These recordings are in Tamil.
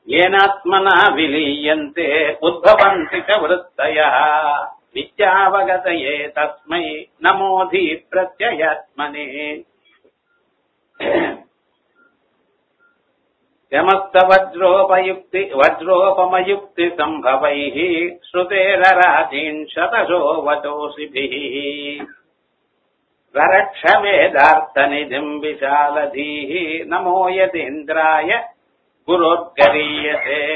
ஏனாத்மனா விலீயந்தே உத்பவந்தி ச விருத்தயः நித்யாவகதயே தஸ்மை நமோதி பிரத்யயாத்மனே यमस्तवज्रोपयुक्ति वज्रोपमयुक्ति सम्भवैः श्रुतेरराजीन् शतशो वचोषिभिः ररक्षवेदार्थनिधिम् विशालधीः नमो यतीन्द्राय गुरोद्गरीयते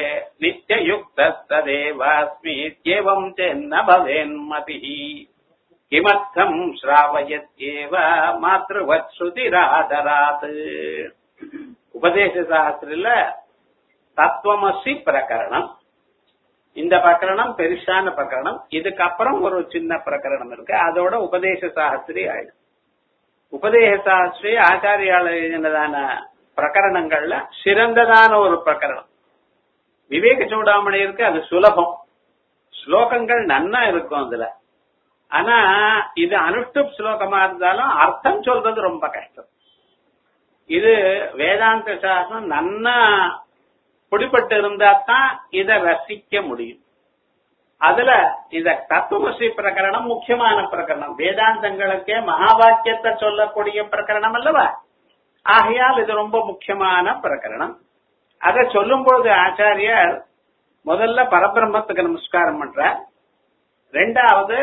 नित्ययुक्तस्तदेवास्मीत्येवम् चेन्न भवेन्मतिः किमर्थम् श्रावयत्येव मातृवत्श्रुतिरादरात् உபதேச சாஸ்திரில தத்துவமசி பிரகரணம் இந்த பிரகரணம் பெருசான பிரகரணம் இதுக்கப்புறம் ஒரு சின்ன பிரகரணம் இருக்கு அதோட உபதேச சாஸ்திரி ஆயிடும் உபதேச சாஸ்திரி ஆச்சாரியால் எழுதினதான பிரகரணங்கள்ல சிறந்ததான ஒரு பிரகரணம் விவேக சூடாமணி இருக்கு அது சுலபம் ஸ்லோகங்கள் நன்னா இருக்கும் அதுல ஆனா இது அனுஷ்டுப் ஸ்லோகமா இருந்தாலும் அர்த்தம் சொல்றது ரொம்ப கஷ்டம் இது வேதாந்த சாஸ்திரம் நன்னா பிடிப்பட்டு இருந்தா தான் இதை ரசிக்க முடியும் அதுல இந்த தத்துவசி பிரகரணம் முக்கியமான பிரகரணம் வேதாந்தங்களுக்கே மகாவாக்கியத்தை சொல்லக்கூடிய பிரகரணம் அல்லவா ஆகையால் இது ரொம்ப முக்கியமான பிரகரணம் அதை சொல்லும் பொழுது ஆச்சாரியார் முதல்ல பரபிரம்மத்துக்கு நமஸ்காரம் பண்ற ரெண்டாவது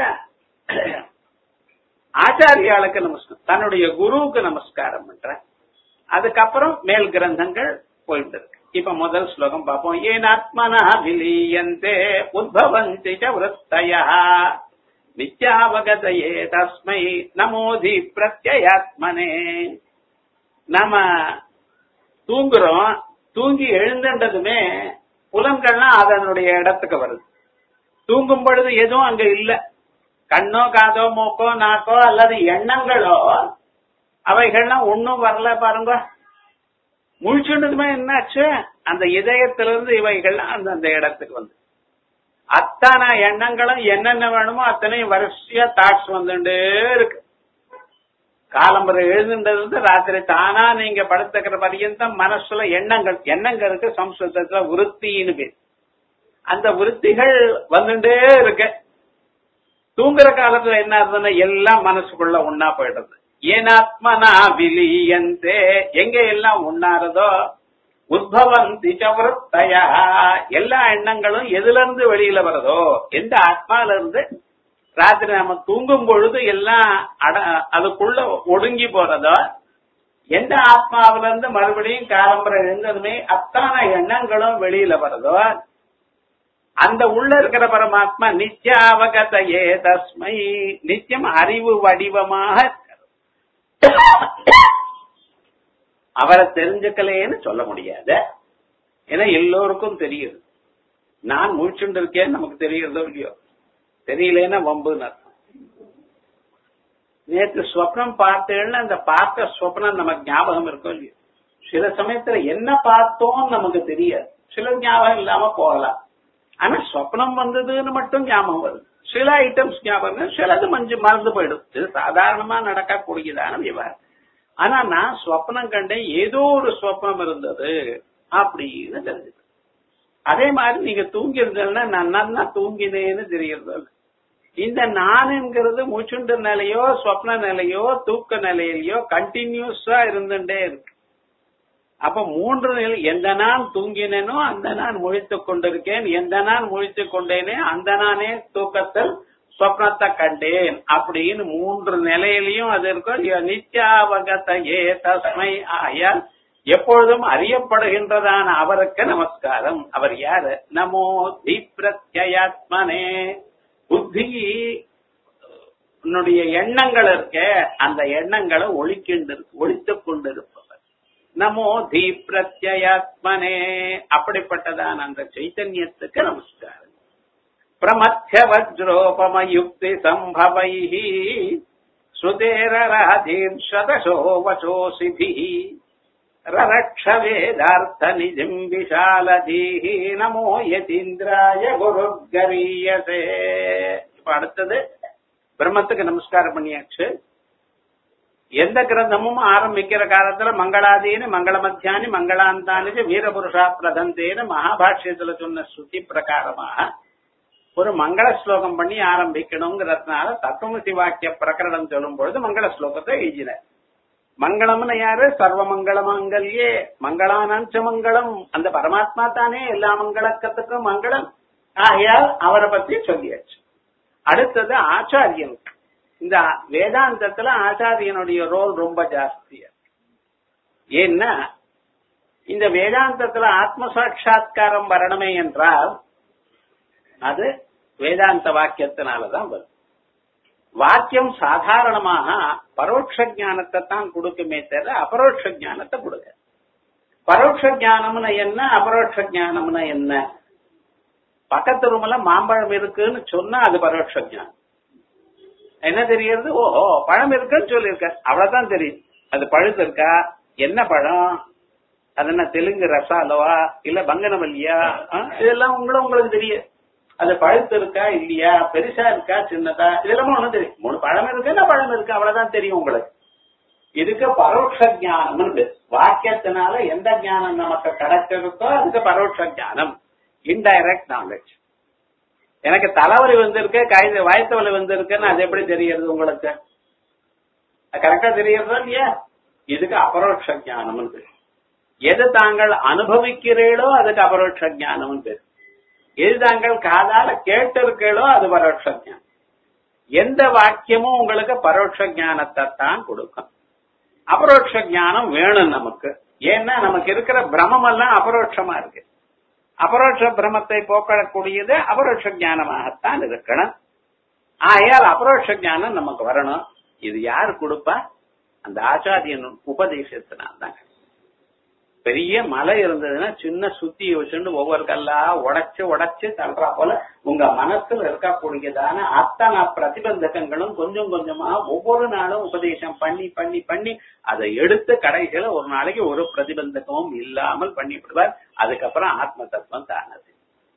ஆச்சாரியாளுக்கு நமஸ்காரம் தன்னுடைய குருவுக்கு நமஸ்காரம் பண்ற அதுக்கப்புறம் மேல் கிரந்தங்கள் போயிட்டு இருக்கு இப்ப முதல் ஸ்லோகம் பார்ப்போம் ஏனாத்மனா விலீயந்தே உத்பவந்தி ச விருத்தய நித்யாவகதையே தஸ்மை நமோதி பிரத்யாத்மனே நாம தூங்குறோம் தூங்கி எழுந்ததுமே புலன்கள்லாம் அதனுடைய இடத்துக்கு வருது தூங்கும் பொழுது எதுவும் அங்க இல்ல கண்ணோ காதோ மூக்கோ நாக்கோ அல்லது எண்ணங்களோ அவைகள்லாம் ஒன்னும் வரல பாருங்க முழிச்சுட்டதுமே என்னாச்சு அந்த இதயத்திலிருந்து இவைகள் அந்தந்த இடத்துக்கு வந்து அத்தனை எண்ணங்களும் என்னென்ன வேணுமோ அத்தனையும் வரிசையா தாட்ஸ் வந்துட்டே இருக்கு காலம்பரை எழுதுன்றது ராத்திரி தானா நீங்க படுத்துக்கிற பரியந்தம் மனசுல எண்ணங்கள் எண்ணங்களுக்கு சம்ஸ்கிருதத்துல விருத்தின்னு பேர் அந்த விருத்திகள் வந்துட்டே இருக்கு தூங்குற காலத்துல என்ன இருந்ததுன்னா எல்லாம் மனசுக்குள்ள ஒன்னா போயிடுறது ஏனாத்மனா விலீயந்தே எங்க எல்லாம் உண்ணாரதோ உத்பவந்தி சவருத்தய எல்லா எண்ணங்களும் எதுல இருந்து வெளியில வருதோ எந்த ஆத்மால இருந்து ராத்திரி நம்ம தூங்கும் பொழுது எல்லாம் அட அதுக்குள்ள ஒடுங்கி போறதோ எந்த ஆத்மாவில இருந்து மறுபடியும் காலம்பரை எழுந்ததுமே அத்தனை எண்ணங்களும் வெளியில வருதோ அந்த உள்ள இருக்கிற பரமாத்மா நித்யாவகதையே தஸ்மை நித்தியம் அறிவு வடிவமாக அவரை தெரிஞ்சுக்கலேன்னு சொல்ல முடியாது ஏன்னா எல்லோருக்கும் தெரியுது நான் முழிச்சுட்டு இருக்கேன்னு நமக்கு தெரியுறதோ இல்லையோ தெரியலன்னா வம்புன்னு அர்த்தம் நேற்று ஸ்வப்னம் பார்த்தேன்னு அந்த பார்த்த ஸ்வப்னம் நமக்கு ஞாபகம் இருக்கும் இல்லையோ சில சமயத்துல என்ன பார்த்தோம் நமக்கு தெரியாது சில ஞாபகம் இல்லாம போகலாம் ஆனா சொப்னம் வந்ததுன்னு மட்டும் ஞாபகம் வருது சில ஐட்டம்ஸ் ஞாபகம் சிலது மஞ்சு மறந்து போயிடும் இது சாதாரணமா நடக்கக்கூடியதான விவகாரம் ஆனா நான் சொப்னம் கண்டேன் ஏதோ ஒரு சொப்னம் இருந்தது அப்படின்னு தெரிஞ்சுது அதே மாதிரி நீங்க தூங்கி இருந்ததுன்னா நான் நல்லா தூங்கினேன்னு தெரியறது இந்த நானுங்கிறது மூச்சுண்ட நிலையோ சொப்ன நிலையோ தூக்க நிலையிலயோ கண்டினியூஸா இருந்துட்டே இருக்கு அப்ப மூன்று நிலை எந்த நான் தூங்கினேனோ அந்த நான் முழித்துக் கொண்டிருக்கேன் எந்த நான் முழித்துக் கொண்டேனே அந்த நானே தூக்கத்தில் சொப்னத்தை கண்டேன் அப்படின்னு மூன்று நிலையிலையும் அது இருக்கும் நித்யாவகத்தையே தஸ்மை ஆயால் எப்பொழுதும் அறியப்படுகின்றதான அவருக்கு நமஸ்காரம் அவர் யாரு நமோ தீப்ரத்யாத்மனே புத்தி உன்னுடைய எண்ணங்கள் இருக்க அந்த எண்ணங்களை ஒழிக்கின்ற ஒழித்துக் கொண்டிருப்பவர் நமோ தீப்ரத்யாத்மனே அப்படிப்பட்டதான அந்த சைத்தன்யத்துக்கு நமஸ்காரம் பிரமத்திய வஜ்ரோபம யுக்தி சம்பவை ஸ்ருதேரராதீம் சதசோ வச்சோசிபி ரரக்ஷ வேதார்த்த நிஜம் விஷாலதீஹி நமோ யதீந்திராய குரு கரியசே இப்ப அடுத்தது பிரம்மத்துக்கு நமஸ்காரம் பண்ணியாச்சு எந்த கிரந்தமும் ஆரம்பிக்கிற காலத்துல மங்களாதீனு மங்கள மத்தியானி மங்களாந்தானி வீரபுருஷா பிரதந்தேன்னு மகாபாஷ்யத்துல சொன்ன ஸ்ருதி பிரகாரமாக ஒரு மங்கள ஸ்லோகம் பண்ணி ஆரம்பிக்கணுங்கிறதுனால தத்துவமசி வாக்கிய பிரகரணம் சொல்லும் பொழுது மங்கள ஸ்லோகத்தை எழுதினார் மங்களம்னு யாரு சர்வ மங்கள மங்கல்யே மங்களானஞ்ச மங்களம் அந்த பரமாத்மா தானே எல்லா மங்களக்கத்துக்கும் மங்களம் ஆகையால் அவரை பத்தி சொல்லியாச்சு அடுத்தது ஆச்சாரியன் இந்த வேதாந்தத்துல ஆச்சாரியனுடைய ரோல் ரொம்ப ஜாஸ்தியா ஏன்னா இந்த வேதாந்தத்துல ஆத்ம சாட்சா்காரம் வரணுமே என்றால் அது வேதாந்த வாக்கியத்தினாலதான் வரும் வாக்கியம் சாதாரணமாக பரோட்ச ஞானத்தை தான் கொடுக்குமே தவிர அபரோட்ச ஞானத்தை கொடுக்க பரோட்ச ஞானம்னு என்ன அபரோட்ச ஞானம்னு என்ன பக்கத்து ரூம்ல மாம்பழம் இருக்குன்னு சொன்னா அது பரோட்ச ஞானம் என்ன தெரியறது ஓஹோ பழம் இருக்குன்னு சொல்லியிருக்க அவ்வளவுதான் தெரியும் அது பழுத்து இருக்கா என்ன பழம் அது என்ன தெலுங்கு ரசாலவா இல்ல பங்கனவல்லியா இதெல்லாம் உங்களும் உங்களுக்கு தெரியும் அது பழுத்து இருக்கா இல்லையா பெருசா இருக்கா சின்னதா இதெல்லாம் ஒண்ணும் தெரியும் மூணு பழம் இருக்குன்னா பழம் இருக்கு அவ்வளவுதான் தெரியும் உங்களுக்கு இதுக்கு பரோட்ச ஞானம் வாக்கியத்தினால எந்த ஞானம் நமக்கு கிடைச்சிருக்கோ அதுக்கு பரோட்ச ஞானம் இன்டைரக்ட் நாலேஜ் எனக்கு தலைவலி வந்திருக்கு கைது வயத்து வலி வந்திருக்குன்னு அது எப்படி தெரியறது உங்களுக்கு கரெக்டா தெரியறதா இல்லையா இதுக்கு அபரோட்ச ஞானம் எது தாங்கள் அனுபவிக்கிறீர்களோ அதுக்கு அபரோட்ச ஞானம் பேர் எது தாங்கள் காதால கேட்டிருக்கீங்களோ அது பரோட்ச ஞானம் எந்த வாக்கியமும் உங்களுக்கு பரோட்ச ஞானத்தை தான் கொடுக்கும் அபரோட்ச ஞானம் வேணும் நமக்கு ஏன்னா நமக்கு இருக்கிற பிரமம் எல்லாம் அபரோட்சமா இருக்கு அபரோட்ச பிரமத்தை போக்கக்கூடியது அபரோட்ச ஞானமாகத்தான் இருக்கணும் ஆயால் அபரோட்ச ஞானம் நமக்கு வரணும் இது யாரு கொடுப்பா அந்த ஆச்சாரியன் உபதேசத்தினால்தான் பெரிய மலை இருந்ததுன்னா சின்ன சுத்தி வச்சுட்டு ஒவ்வொரு கல்லா உடைச்சு உடைச்சு தள்ளுறா போல உங்க மனசுல இருக்கக்கூடியதான அத்தனை பிரதிபந்தகங்களும் கொஞ்சம் கொஞ்சமா ஒவ்வொரு நாளும் உபதேசம் பண்ணி பண்ணி பண்ணி அதை எடுத்து கடைசியில ஒரு நாளைக்கு ஒரு பிரதிபந்தகமும் இல்லாமல் பண்ணி விடுவார் அதுக்கப்புறம் ஆத்ம தத்துவம் தானது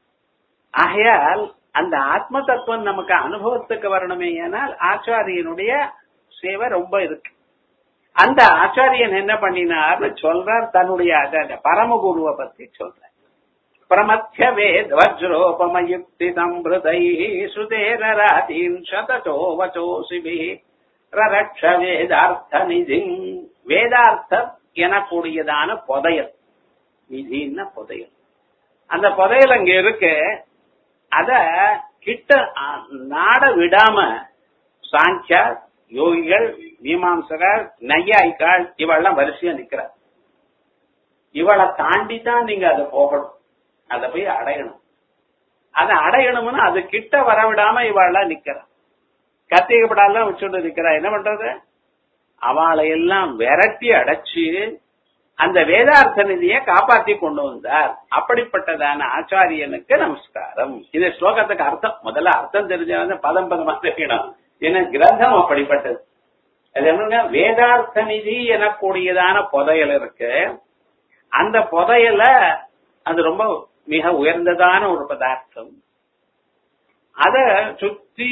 ஆகையால் அந்த ஆத்ம தத்துவம் நமக்கு அனுபவத்துக்கு வரணுமே ஏனால் ஆச்சாரியனுடைய சேவை ரொம்ப இருக்கு அந்த ஆச்சாரியன் என்ன பண்ணினார்னு சொல்றார் தன்னுடைய ஆச்சாரிய பரமகுருவை பத்தி சொல்றார் பிரமத்திய வேத வஜ்ரோபமயுக்தி சம்பிருதை சுதேரராதீன் சததோ வச்சோசிபி ரரக்ஷ வேதார்த்த நிதி வேதார்த்தம் எனக்கூடியதான புதையல் நிதின புதையல் அந்த புதையல் அங்க இருக்கு அத கிட்ட நாட விடாம சாங்கியா யோகிகள் மீமாம்சகர் நையாய்க்காள் இவெல்லாம் வரிசையா நிக்கிறார் இவளை தாண்டி தான் நீங்க அதை போகணும் அதை போய் அடையணும் அதை அடையணும்னா அது கிட்ட வரவிடாம இவாள்லாம் நிக்கிறான் கத்திக்கப்படாலாம் வச்சுட்டு நிக்கிறா என்ன பண்றது அவளை எல்லாம் விரட்டி அடைச்சு அந்த வேதார்த்த நிதியை காப்பாத்தி கொண்டு வந்தார் அப்படிப்பட்டதான ஆச்சாரியனுக்கு நமஸ்காரம் இது ஸ்லோகத்துக்கு அர்த்தம் முதல்ல அர்த்தம் தெரிஞ்சவங்க பதம் பதமா தெரியணும் ஏன்னா கிரந்தம் அப்படிப்பட்டது அது என்னங்க வேதார்த்த நிதி எனக்கூடியதான புதையல் இருக்கு அந்த புதையல அது ரொம்ப மிக உயர்ந்ததான ஒரு பதார்த்தம் அத சுத்தி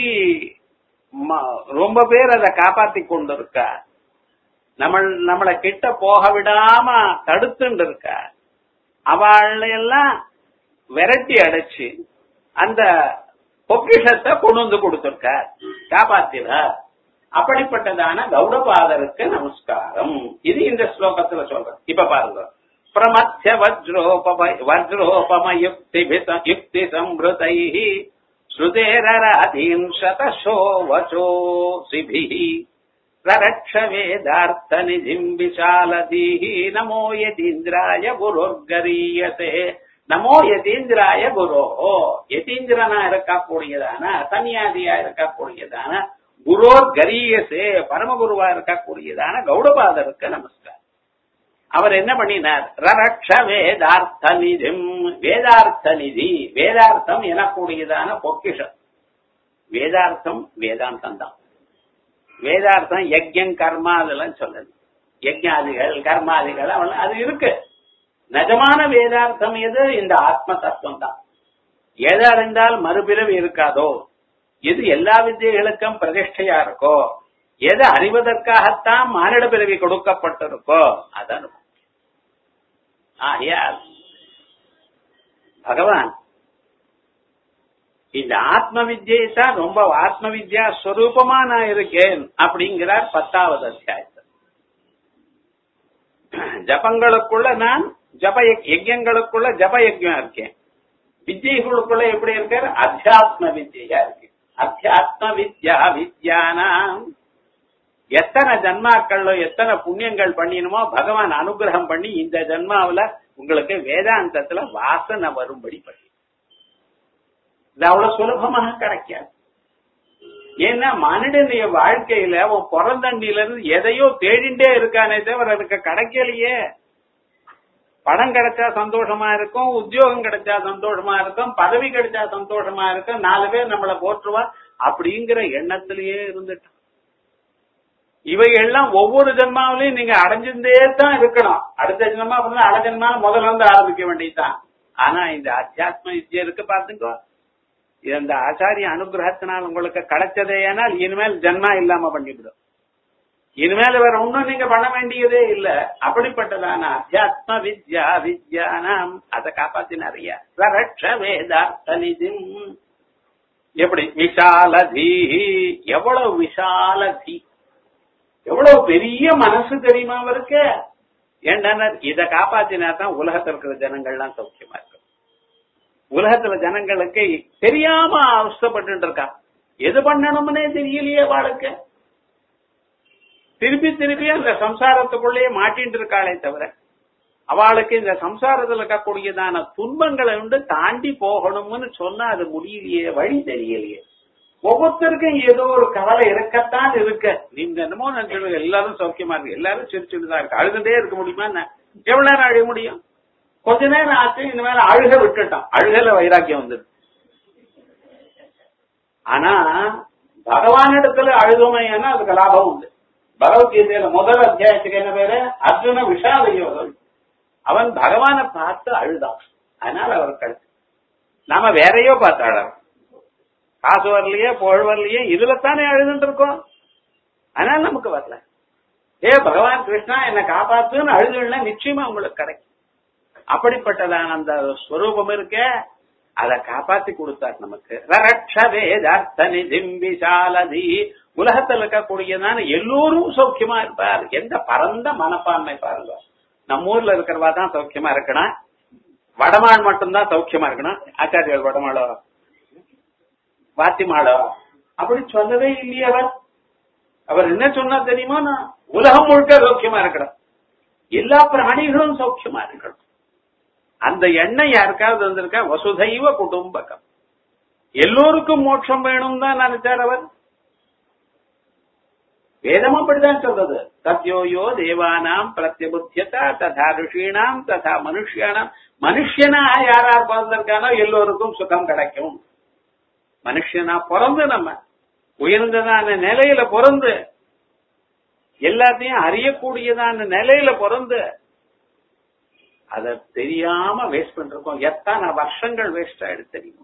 ரொம்ப பேர் அதை காப்பாத்தி கொண்டு இருக்கா நம்ம நம்மளை கிட்ட போக விடாம தடுத்துட்டு இருக்க அவளையெல்லாம் விரட்டி அடைச்சு அந்த பொக்கிஷத்தை கொண்டு வந்து கொடுத்திருக்கார் காப்பாத்தினார் அப்படிப்பட்டதான கௌடபாதருக்கு நமஸ்காரம் இது இந்த ஸ்லோகத்துல சொல்ற இப்ப பாருங்க பிரமத்திய வஜ்ரோபம வஜ்ரோபம யுக்தி யுக்தி சம்பிருதை ஸ்ருதேரராதீன் சதசோ வச்சோ சிபி ரரக்ஷ வேதார்த்த நிதிம் விஷாலதீஹி நமோ யதீந்திராய குருர்கரீயசே நமோ யதீந்திராய குரோ யதீந்திரனா இருக்கக்கூடியதான சன்னியாதியா இருக்கக்கூடியதான குரோர் கரியசே பரமகுருவா இருக்கக்கூடியதான கௌடபாதருக்கு நமஸ்காரம் அவர் என்ன பண்ணினார் ரரக்ஷ வேதார்த்த நிதிம் வேதார்த்த நிதி வேதார்த்தம் எனக்கூடியதான பொக்கிஷம் வேதார்த்தம் வேதாந்தம் தான் வேதார்த்தம் யஜ்யம் கர்மா அதெல்லாம் சொல்லது யஜ்யாதிகள் கர்மாதிகள் அது இருக்கு நிஜமான வேதார்த்தம் எது இந்த ஆத்ம தத்துவம் தான் எது அறிந்தால் மறுபிறவி இருக்காதோ எது எல்லா வித்தியைகளுக்கும் பிரதிஷ்டையா இருக்கோ எதை அறிவதற்காகத்தான் மானிட பிறவி கொடுக்கப்பட்டிருக்கோ அதான் ஆகையால் பகவான் இந்த ஆத்ம வித்யை தான் ரொம்ப ஆத்ம வித்யா ஸ்வரூபமா நான் இருக்கேன் அப்படிங்கிறார் பத்தாவது அத்தியாயத்தில் ஜபங்களுக்குள்ள நான் ஜப யஜ்யங்களுக்குள்ள ஜப யஜ்யம் இருக்கேன் வித்யைகளுக்குள்ள எப்படி இருக்கார் அத்தியாத்ம வித்யா இருக்கு அத்தியாத்ம வித்யா வித்யானாம் எத்தனை ஜன்மாக்கள்ல எத்தனை புண்ணியங்கள் பண்ணினுமோ பகவான் அனுகிரகம் பண்ணி இந்த ஜன்மாவில உங்களுக்கு வேதாந்தத்துல வாசனை வரும்படி பண்ணி இது அவ்வளவு சுலபமாக கிடைக்காது ஏன்னா மனிதனுடைய வாழ்க்கையில அவன் பிறந்தண்டில இருந்து எதையோ தேடிண்டே இருக்கானே தவிர அதுக்கு கிடைக்கலையே பணம் கிடைச்சா சந்தோஷமா இருக்கும் உத்தியோகம் கிடைச்சா சந்தோஷமா இருக்கும் பதவி கிடைச்சா சந்தோஷமா இருக்கும் நாலு பேர் நம்மளை போற்றுவா அப்படிங்கிற எண்ணத்திலேயே இருந்துட்டான் இவை எல்லாம் ஒவ்வொரு ஜென்மாவிலையும் நீங்க அடைஞ்சிருந்தே தான் இருக்கணும் அடுத்த ஜென்மா பண்ணா அட ஜென்மா முதல்ல இருந்து ஆரம்பிக்க வேண்டியதுதான் ஆனா இந்த அத்தியாத்ம வித்யா இருக்கு பாத்துக்கோ இந்த ஆச்சாரிய அனுகிரகத்தினால் உங்களுக்கு கிடைச்சதே ஏனால் இனிமேல் ஜென்மா இல்லாம பண்ணிவிடும் இனிமேல் வேற ஒண்ணும் நீங்க பண்ண வேண்டியதே இல்ல அப்படிப்பட்டதான அத்தியாத்ம வித்யா வித்யானாம் அதை காப்பாத்தினாரியா ரட்ச வேதார்த்த நிதிம் எப்படி விஷாலதி எவ்வளவு விஷாலதி எவ்வளவு பெரிய மனசு தெரியுமா அவருக்கு ஏன்னா இத காப்பாத்தினா தான் உலகத்தில் இருக்கிற ஜனங்கள்லாம் சௌக்கியமா இருக்கும் உலகத்துல ஜனங்களுக்கு தெரியாம அவஸ்தப்பட்டு இருக்கா எது பண்ணணும்னே தெரியலையே வாழ்க்கை திருப்பி திருப்பி அந்த சம்சாரத்துக்குள்ளேயே மாட்டின்னு இருக்காளே தவிர அவளுக்கு இந்த சம்சாரத்துல இருக்கக்கூடியதான துன்பங்களை வந்து தாண்டி போகணும்னு சொன்னா அது முடியலையே வழி தெரியலையே ஒவ்வொருத்தருக்கும் ஏதோ ஒரு கவலை இருக்கத்தான் இருக்க நீங்க என்னமோ நினைச்சு எல்லாரும் சௌக்கியமா இருக்கு எல்லாரும் சிரிச்சுட்டு தான் இருக்கு அழுதுட்டே இருக்க முடியுமா என்ன எவ்வளவு நேரம் அழுக முடியும் கொஞ்ச நேரம் ஆச்சு இனிமேல அழுக விட்டுட்டான் அழுகல வைராக்கியம் வந்துரு ஆனா பகவானிடத்துல அழுகமையானா அதுக்கு லாபம் உண்டு பகவத்கீதையில முதல் அத்தியாயத்துக்கு என்ன பேரு அர்ஜுன விஷால யோகம் அவன் பகவானை பார்த்து அழுதான் அதனால அவர் கழிச்சு நாம வேறையோ பார்த்து அழறோம் காசு வரலையே புகழ் வரலையே இதுல தானே அழுதுட்டு இருக்கோம் அதனால நமக்கு வரல ஏ பகவான் கிருஷ்ணா என்ன காப்பாத்துன்னு அழுதுன்னா நிச்சயமா உங்களுக்கு கிடைக்கும் அப்படிப்பட்டதான அந்த ஸ்வரூபம் இருக்க அதை காப்பாத்தி கொடுத்தார் நமக்கு ரரட்ச வேதார்த்த நிதிம் விஷாலதி உலகத்தில் இருக்கக்கூடியதான எல்லோரும் சௌக்கியமா இருப்பார் எந்த பரந்த மனப்பான்மை பாருங்க நம்ம ஊர்ல இருக்கிறவா தான் சௌக்கியமா இருக்கணும் வடமாள் மட்டும்தான் சௌக்கியமா இருக்கணும் ஆச்சாரியர் வடமாளோ வாத்திமாளோ அப்படி சொல்லவே இல்லையே அவர் அவர் என்ன சொன்னா தெரியுமா நான் உலகம் முழுக்க சௌக்கியமா இருக்கணும் எல்லா பிராணிகளும் சௌக்கியமா இருக்கணும் அந்த எண்ணம் யாருக்காவது வந்திருக்கா வசுதைவ குடும்பகம் எல்லோருக்கும் மோட்சம் வேணும் தான் நினைச்சார் அவர் வேதம் அப்படிதான் சொல்றது சத்யோயோ தேவானாம் பிரத்யபுத்தியதா ததா ரிஷீனாம் ததா மனுஷியானாம் மனுஷனா யார் யார் பிறந்திருக்கானோ எல்லோருக்கும் சுகம் கிடைக்கும் மனுஷனா பிறந்து நம்ம உயர்ந்ததான நிலையில பிறந்து எல்லாத்தையும் அறியக்கூடியதான நிலையில பிறந்து அத தெரியாம வேஸ்ட் பண்ணிருக்கோம் எத்தனை வருஷங்கள் வேஸ்ட் ஆயிடுச்சு தெரியுமா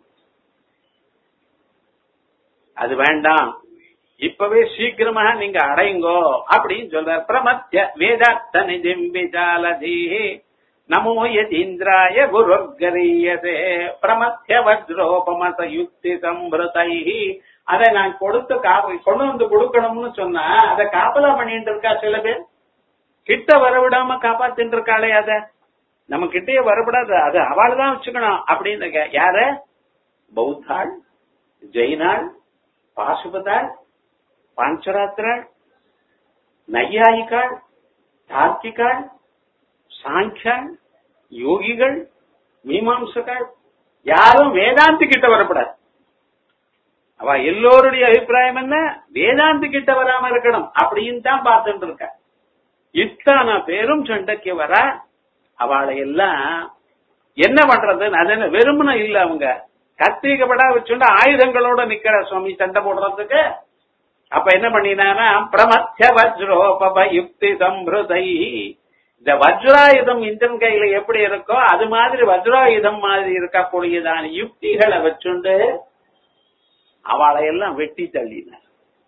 அது வேண்டாம் இப்பவே சீக்கிரமாக நீங்க அடையுங்கோ அப்படின்னு சொல்றார் பிரமத்திய வேதார்த்த நிதிம் விசாலதி நமோ யதீந்திராய குருகரீயதே பிரமத்திய வஜ்ரோபமச யுக்தி சம்பிரதை அதை நான் கொடுத்து காப்பு கொண்டு வந்து கொடுக்கணும்னு சொன்னா அதை காப்பலா பண்ணிட்டு இருக்கா சில பேர் கிட்ட வரவிடாம காப்பாத்திட்டு இருக்காளே அத நம்ம கிட்டே வரப்படாது அது அவள் தான் வச்சுக்கணும் அப்படின்னு யார பௌத்தாள் ஜெயினாள் பாசுபதாள் பாஞ்சராத்திராள் நையாயிக்காள் தார்க்கிகாள் சாங்கியாள் யோகிகள் மீமாம்சகாள் யாரும் வேதாந்தி கிட்ட வரப்படாது அவ எல்லோருடைய அபிப்பிராயம் என்ன வேதாந்தி கிட்ட வராம இருக்கணும் அப்படின்னு தான் பார்த்துட்டு இருக்க இத்தனை பேரும் சண்டைக்கு வர அவளை எல்லாம் என்ன பண்றது அது என்ன வெறுமன இல்ல அவங்க கத்திரிக்கப்படா வச்சுட்டு ஆயுதங்களோட நிக்கிற சுவாமி சண்டை போடுறதுக்கு அப்ப என்ன பண்ணினானா பிரமத்திய வஜ்ரோபப யுக்தி சம்பிருதை இந்த வஜ்ராயுதம் இந்திரன் கையில எப்படி இருக்கோ அது மாதிரி வஜ்ராயுதம் மாதிரி இருக்கக்கூடியதான யுக்திகளை வச்சுண்டு அவளை எல்லாம் வெட்டி தள்ளினார்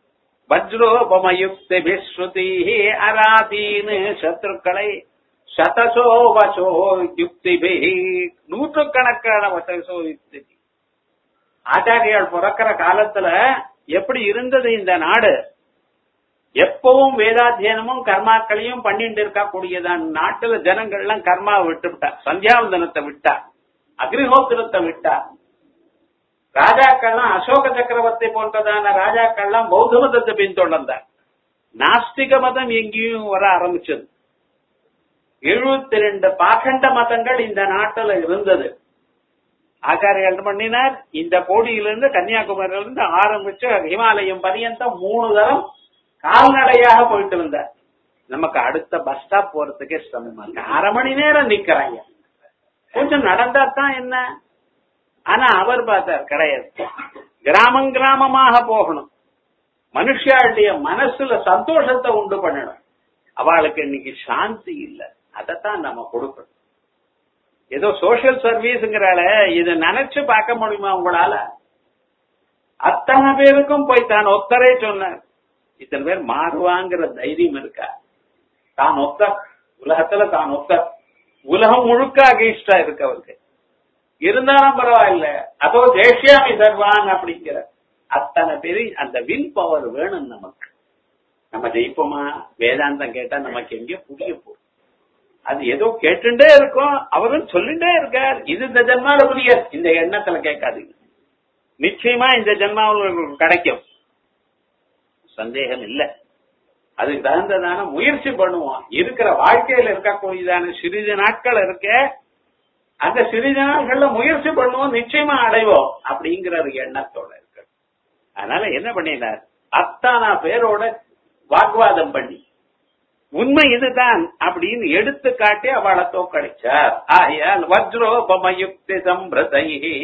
வஜ்ரோபமயுக்தி ஸ்ருதி அராதீன் சத்ருக்களை சதசோ வசோ யுக்திபி நூற்றுக்கணக்கான வசசோ யுக்தி ஆச்சாரியால் பிறக்கிற காலத்துல எப்படி இருந்தது இந்த நாடு எப்பவும் வேதாத்தியனமும் கர்மாக்களையும் பண்ணிட்டு இருக்கக்கூடியதான் நாட்டுல ஜனங்கள் எல்லாம் கர்மாவை விட்டு விட்டா சந்தியாவந்தனத்தை விட்டா அக்னிஹோத்திரத்தை விட்டா ராஜாக்கள்லாம் அசோக சக்கரவர்த்தி போன்றதான ராஜாக்கள்லாம் பௌத்த மதத்தை பின்தொடர்ந்தார் நாஸ்திக மதம் எங்கேயும் வர ஆரம்பிச்சது எழுபத்தி ரெண்டு பாகண்ட மதங்கள் இந்த நாட்டுல இருந்தது ஆச்சாரியர் என்ன பண்ணினார் இந்த கோடியிலிருந்து கன்னியாகுமரியிலிருந்து ஆரம்பிச்சு ஹிமாலயம் பரியந்தம் மூணு தரம் கால்நடையாக போயிட்டு வந்தார் நமக்கு அடுத்த பஸ் ஸ்டாப் போறதுக்கே சிரமமா இருக்கு அரை மணி நேரம் நிக்கிறாங்க கொஞ்சம் நடந்தா தான் என்ன ஆனா அவர் பார்த்தார் கிடையாது கிராமம் கிராமமாக போகணும் மனுஷாளுடைய மனசுல சந்தோஷத்தை உண்டு பண்ணணும் அவளுக்கு இன்னைக்கு சாந்தி இல்ல அதைத்தான் நம்ம கொடுக்கணும் ஏதோ சோசியல் சர்வீஸ்ங்கிறால இதை நினைச்சு பார்க்க முடியுமா உங்களால அத்தனை பேருக்கும் போய் தான் ஒத்தரே சொன்னார் இத்தனை பேர் மாறுவாங்கிற தைரியம் இருக்கா தான் ஒத்த உலகத்துல தான் ஒத்த உலகம் முழுக்க அகைன்ஸ்டா இருக்கு அவருக்கு இருந்தாலும் பரவாயில்ல அதோ தேசியாமி சர்வான் அப்படிங்கிற அத்தனை பேரு அந்த வில் பவர் வேணும் நமக்கு நம்ம ஜெயிப்போமா வேதாந்தம் கேட்டா நமக்கு எங்கேயோ புரிய போகும் அது ஏதோ கேட்டுட்டே இருக்கும் அவரும் சொல்லிட்டே இருக்கார் இது இந்த ஜென்மால புரியாது இந்த எண்ணத்துல கேட்காதீங்க நிச்சயமா இந்த ஜென்மாவில் உங்களுக்கு கிடைக்கும் சந்தேகம் இல்ல அதுக்கு தகுந்ததான முயற்சி பண்ணுவோம் இருக்கிற வாழ்க்கையில இருக்கக்கூடியதான சிறிது நாட்கள் இருக்க அந்த சிறிது நாட்கள்ல முயற்சி பண்ணுவோம் நிச்சயமா அடைவோம் அப்படிங்கிற ஒரு எண்ணத்தோட இருக்கு அதனால என்ன பண்ணினார் அத்தானா பேரோட வாக்குவாதம் பண்ணி உண்மை இதுதான் அப்படின்னு எடுத்து காட்டி அவளை தோக்கடிச்சார் ஆயால் வஜ்ரோபமயுக்தி சம்பிரதை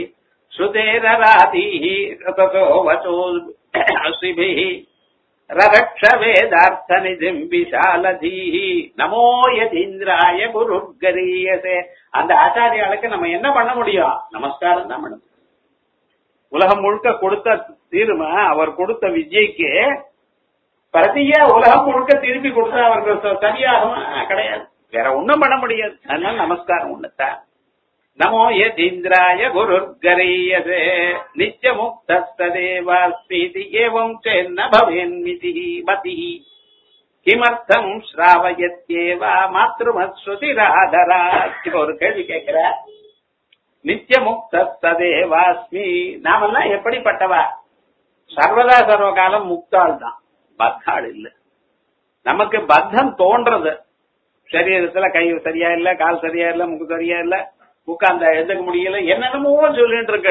சுதேரராதி வச்சோ சிபிஹி ரரக்ஷ வேதார்த்த நிதிம் விஷாலதீஹி நமோ யதீந்திராய குருகரியசே அந்த ஆச்சாரியாளுக்கு நம்ம என்ன பண்ண முடியும் நமஸ்காரம் தான் பண்ண முடியும் உலகம் முழுக்க கொடுத்த தீர்மை அவர் கொடுத்த விஜய்க்கு பிரதியா உலகம் முழுக்க திருப்பி கொடுத்தா அவர்கள் சரியாகும் கிடையாது வேற ஒண்ணும் பண்ண முடியாது அதனால நமஸ்காரம் ஒண்ணுத்தான் நமோ யதீந்திராய குருர்கரீயசே நித்திய முக்தஸ்ததேவாஸ்மீதி ஏவம் சென்ன பவேன்மிதி மதி கிமர்த்தம் ஸ்ராவயத்யேவா மாத்ருமஸ்ருதி ராதரா இப்ப ஒரு கேள்வி கேட்கிற நித்திய முக்தஸ்ததேவாஸ்மி நாமெல்லாம் எப்படிப்பட்டவா சர்வதா சர்வகாலம் முக்தாள் தான் பத்தாள் இல்ல நமக்கு பத்தம் தோன்றது சரீரத்துல கை சரியா இல்ல கால் சரியா இல்ல முக்கு சரியா இல்ல உட்கார்ந்த எழுதுக்க முடியல என்னென்னமோ சொல்லிட்டு இருக்கு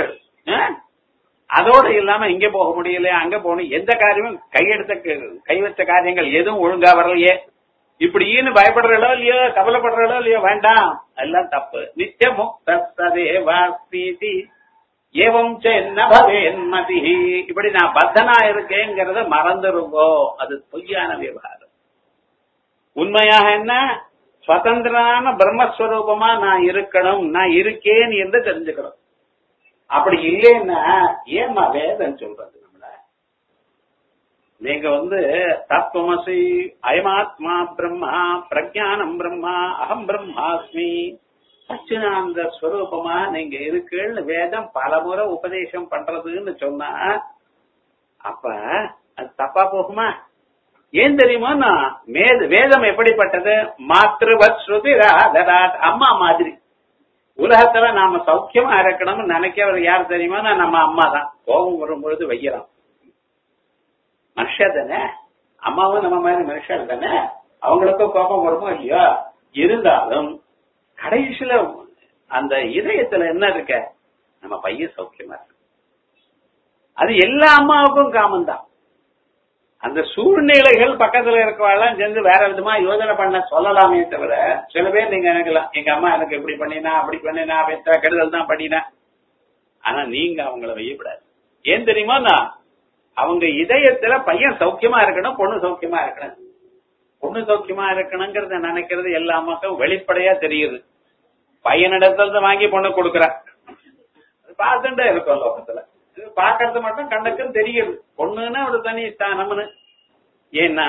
அதோட இல்லாம இங்க போக முடியல அங்க போகணும் எந்த காரியமும் கையெடுத்த கை வச்ச காரியங்கள் எதுவும் ஒழுங்கா வரலையே இப்படின்னு பயப்படுறோ இல்லையோ கவலைப்படுறோ இல்லையோ வேண்டாம் எல்லாம் தப்பு நித்திய முக்தேவாஸ்மீதி ஏவம் சென்னபவேன்மதி இப்படி நான் பத்தனா இருக்கேங்கிறத மறந்துருங்கோ அது பொய்யான விவகாரம் உண்மையாக என்ன சுதந்திரமான பிரம்மஸ்வரூபமா நான் இருக்கணும் நான் இருக்கேன் என்று தெரிஞ்சுக்கணும் அப்படி இல்லைன்னா ஏமா வேதம் சொல்றது நம்மள நீங்க வந்து தத்துவமசி அயமாத்மா பிரம்மா பிரஜானம் பிரம்மா அகம் பிரம்மாஸ்மி சச்சினானந்த ஸ்வரூபமா நீங்க இருக்குன்னு வேதம் பலமுறை உபதேசம் பண்றதுன்னு சொன்னா அப்ப அது தப்பா போகுமா ஏன் தெரியுமா வேதம் எப்படிப்பட்டது மாத்திருவத் ஸ்ருதி ராதராத் அம்மா மாதிரி உலகத்துல நாம சௌக்கியமா இருக்கணும்னு நினைக்கிறவர் யார் தெரியுமா நம்ம அம்மா தான் கோபம் வரும்பொழுது வைக்கிறோம் மனுஷர் தானே அம்மாவும் நம்ம மாதிரி மனுஷர் தானே அவங்களுக்கும் கோபம் வருமோ இல்லையோ இருந்தாலும் கடைசியில அந்த இதயத்துல என்ன இருக்க நம்ம பையன் சௌக்கியமா இருக்கு அது எல்லா அம்மாவுக்கும் காமன் தான் அந்த சூழ்நிலைகள் பக்கத்துல இருக்கவாள்லாம் சேர்ந்து வேற விதமா யோசனை பண்ண சொல்லலாமே தவிர சில பேர் நீங்க நினைக்கலாம் எங்க அம்மா எனக்கு இப்படி பண்ணினா அப்படி பண்ணினா பெற்ற கெடுதல் தான் பண்ணினா ஆனா நீங்க அவங்கள வையப்படாது ஏன் தெரியுமா நான் அவங்க இதயத்துல பையன் சௌக்கியமா இருக்கணும் பொண்ணு சௌக்கியமா இருக்கணும் பொண்ணு சௌக்கியமா இருக்கணுங்கிறத நினைக்கிறது எல்லா அம்மாக்கும் வெளிப்படையா தெரியுது பையனிடத்துல வாங்கி பொண்ணு கொடுக்கற பார்த்துட்டே இருக்கும் லோகத்துல பாக்குறது மட்டும் கண்ணுக்கும் தெரியுது பொண்ணுன்னா ஒரு தனி ஸ்தானம்னு ஏன்னா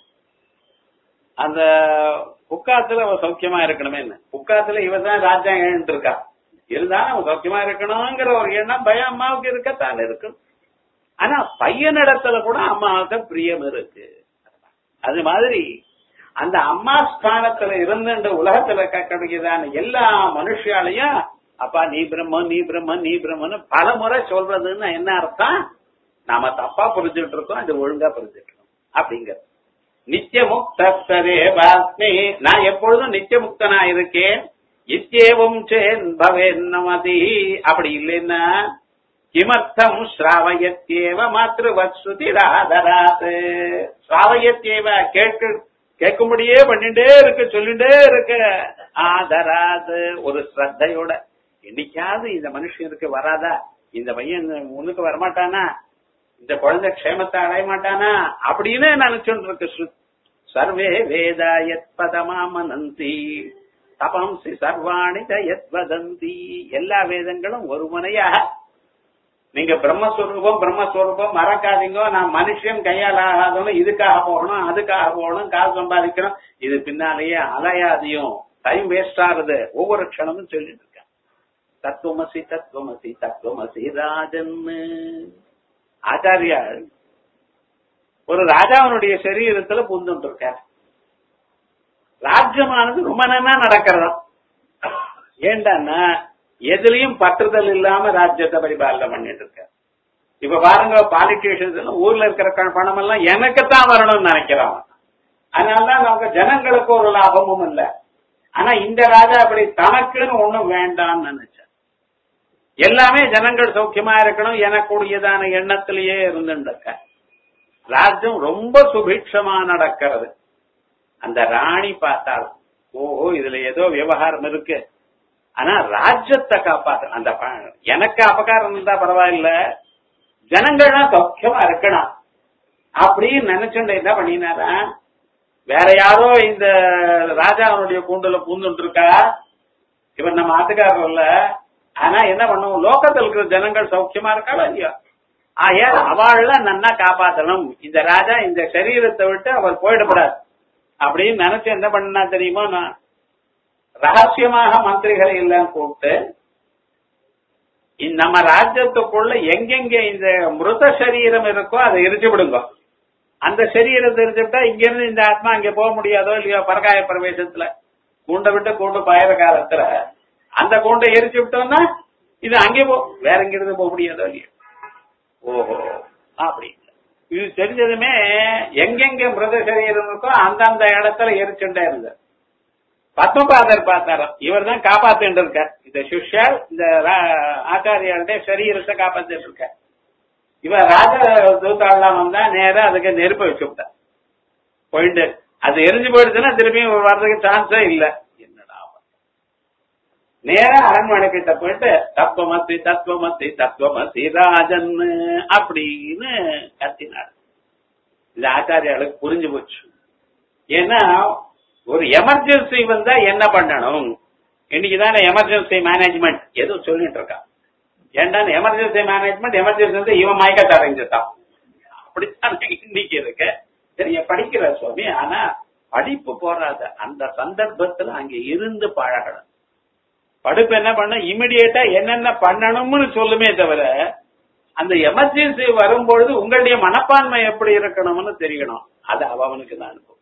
அந்த புக்காத்துல அவ சௌக்கியமா இருக்கணுமே புக்காத்துல இவ தான் ராஜ்யம் இருக்கா இருந்தாலும் அவன் சௌக்கியமா இருக்கணுங்கிற ஒரு எண்ணம் பயம் அம்மாவுக்கு இருக்கத்தான் இருக்கும் ஆனா பையனிடத்துல கூட அம்மாவுக்கு பிரியம் இருக்கு அது மாதிரி அந்த அம்மா ஸ்தானத்துல இருந்து உலகத்துல கிடைக்கிறதான எல்லா மனுஷாலையும் அப்பா நீ பிரம்மன் நீ பிரம்மன் நீ பிரம்மன் பல முறை சொல்றதுன்னு என்ன அர்த்தம் நாம தப்பா புரிஞ்சுட்டு இருக்கோம் அது ஒழுங்கா புரிஞ்சுட்டு இருக்கோம் அப்படிங்கிறது நித்திய முக்தரே பாஸ்மி நான் எப்பொழுதும் நித்திய முக்தனா இருக்கேன் இத்தியேவம் சேன் பவேன் நமதி அப்படி இல்லைன்னா கிமர்த்தம் ஸ்ராவயத்தேவ மாத்திருவத் ஸ்ருதிராதராத் ஸ்ராவயத்தேவ கேட்கு கேட்கும்படியே பண்ணிட்டே இருக்கு சொல்லிட்டே இருக்கு ஆதராது ஒரு ஸ்ரத்தையோட என்னைக்காவது இந்த மனுஷனுக்கு வராதா இந்த பையன் முன்னுக்கு வரமாட்டானா இந்த குழந்தை க்ஷேமத்தை அடைய மாட்டானா அப்படின்னு நினைச்சுட்டு இருக்கு ஸ்ருத். சர்வே வேதா எத் பதமா மனந்தி தபம்சி சர்வாணி எத் வதந்தி எல்லா வேதங்களும் ஒரு முறையாக நீங்க பிரம்மஸ்வரூபம் பிரம்மஸ்வரூபம் மறக்காதீங்க நான் மனுஷன் கையால் ஆகாதவனும் இதுக்காக போகணும் அதுக்காக போகணும் காசு சம்பாதிக்கணும் இது பின்னாலேயே அலையாதியும் டைம் வேஸ்ட் ஆகுது ஒவ்வொரு க்ஷணமும் சொல்லிட்டு இருக்கேன் தத்துவமசி தத்துவமசி தத்துவமசி ராஜன் ஆச்சாரியார் ஒரு ராஜாவினுடைய சரீரத்துல பூந்துட்டு இருக்கார் ராஜ்யமானது ரொம்ப நன்னா நடக்கிறதா ஏண்டான்னா எதுலயும் பற்றுதல் இல்லாம ராஜ்யத்தை பரிபாலனை பண்ணிட்டு இருக்க இப்ப பாருங்க பாலிட்டிஷியன்ஸ் ஊர்ல இருக்கிற க- பணம் எல்லாம் எனக்குத்தான் வரணும்னு நினைக்கிறான் அதனாலதான் நமக்கு ஜனங்களுக்கு ஒரு லாபமும் இல்ல ஆனா இந்த ராஜா அப்படி தனக்குன்னு ஒண்ணும் வேண்டாம்னு நினைச்சார் எல்லாமே ஜனங்கள் சௌக்கியமா இருக்கணும் எனக்கூடியதான எண்ணத்திலேயே இருந்துருக்க ராஜ்யம் ரொம்ப சுபிக்ஷமா நடக்கிறது அந்த ராணி பார்த்தாள் ஓஹோ இதுல ஏதோ விவகாரம் இருக்கு ஆனா ராஜ்யத்தை காப்பாத்து அந்த ப- எனக்கு அபகாரம் இருந்தா பரவாயில்ல ஜனங்கள்லாம் சௌக்கியமா இருக்கணும் அப்படின்னு நினைச்சுட்டு என்ன பண்ணினாரா வேற யாரோ இந்த ராஜாவுடைய கூண்டுல பூந்துட்டு இருக்கா இவர் நம்ம ஆத்துக்காரர் இல்ல ஆனா என்ன பண்ணுவோம் லோகத்தில் இருக்கிற ஜனங்கள் சௌக்கியமா இருக்காளோ இல்லையா ஆயா அவள்ல நன்னா காப்பாத்தணும் இந்த ராஜா இந்த சரீரத்தை விட்டு அவர் போயிடக்கூடாது அப்படின்னு நினைச்சு என்ன பண்ணா தெரியுமோ நான் ரகசியமாக மந்திரிகளை எல்லாம் கூப்பிட்டு இந்த நம்ம ராஜ்யத்துக்குள்ள எங்கெங்க இந்த மிருத சரீரம் இருக்கோ அதை எரிச்சு விடுங்க அந்த சரீரத்தை எரிச்சுட்டா இங்க இருந்து இந்த ஆத்மா அங்க போக முடியாதோ இல்லையோ பரகாய பிரவேசத்துல கூண்டை விட்டு கூண்டு பாயிற காலத்துல அந்த கூண்டை எரிச்சு விட்டோம்னா இது அங்கே போ வேற எங்கிருந்து போக முடியாதோ இல்லையோ ஓஹோ அப்படி இது தெரிஞ்சதுமே எங்கெங்க மிருத சரீரம் இருக்கோ அந்தந்த இடத்துல எரிச்சுட்டே இருந்தார் பத்மபாதர் பார்த்தாராம் இவர் தான் காப்பாத்திட்டு இருக்கார் இந்த சிஷ்யர் இந்த ரா- ஆச்சாரியாருடைய சரீரத்தை காப்பாத்திட்டு இருக்கார் இவர் ராஜ தூத்தாள்லாம் வந்தா நேரா அதுக்கு நெருப்ப வச்சு விட்டார் போயிட்டு அது எரிஞ்சு போயிடுச்சுன்னா திரும்பியும் வர்றதுக்கு சான்ஸே இல்ல என்னடா அவன். நேரா அரண்மனை கிட்ட போயிட்டு தத்துவமசி தத்துவமசி தத்துவமசி ராஜன் அப்படின்னு கத்தினார் இது ஆச்சாரியாளுக்கு புரிஞ்சு போச்சு ஏன்னா ஒரு எமர்ஜென்சி வந்தா என்ன பண்ணணும் இன்னைக்கு தானே எமர்ஜென்சி மேனேஜ்மெண்ட் ஏதோ சொல்லிட்டு இருக்கான் ஏன்டா எமர்ஜென்சி மேனேஜ்மெண்ட் எமர்ஜென்சி வந்து இவன் மயக்கத்தை அடைஞ்சிட்டான் அப்படித்தான் இன்னைக்கு இருக்கு சரியா படிக்கிற சுவாமி ஆனா படிப்பு போறாத அந்த சந்தர்ப்பத்துல அங்க இருந்து பழகணும் படிப்பு என்ன பண்ண இமிடியேட்டா என்னென்ன பண்ணணும்னு சொல்லுமே தவிர அந்த எமர்ஜென்சி வரும்பொழுது உங்களுடைய மனப்பான்மை எப்படி இருக்கணும்னு தெரியணும் அது அவனுக்கு தான் அனுபவம்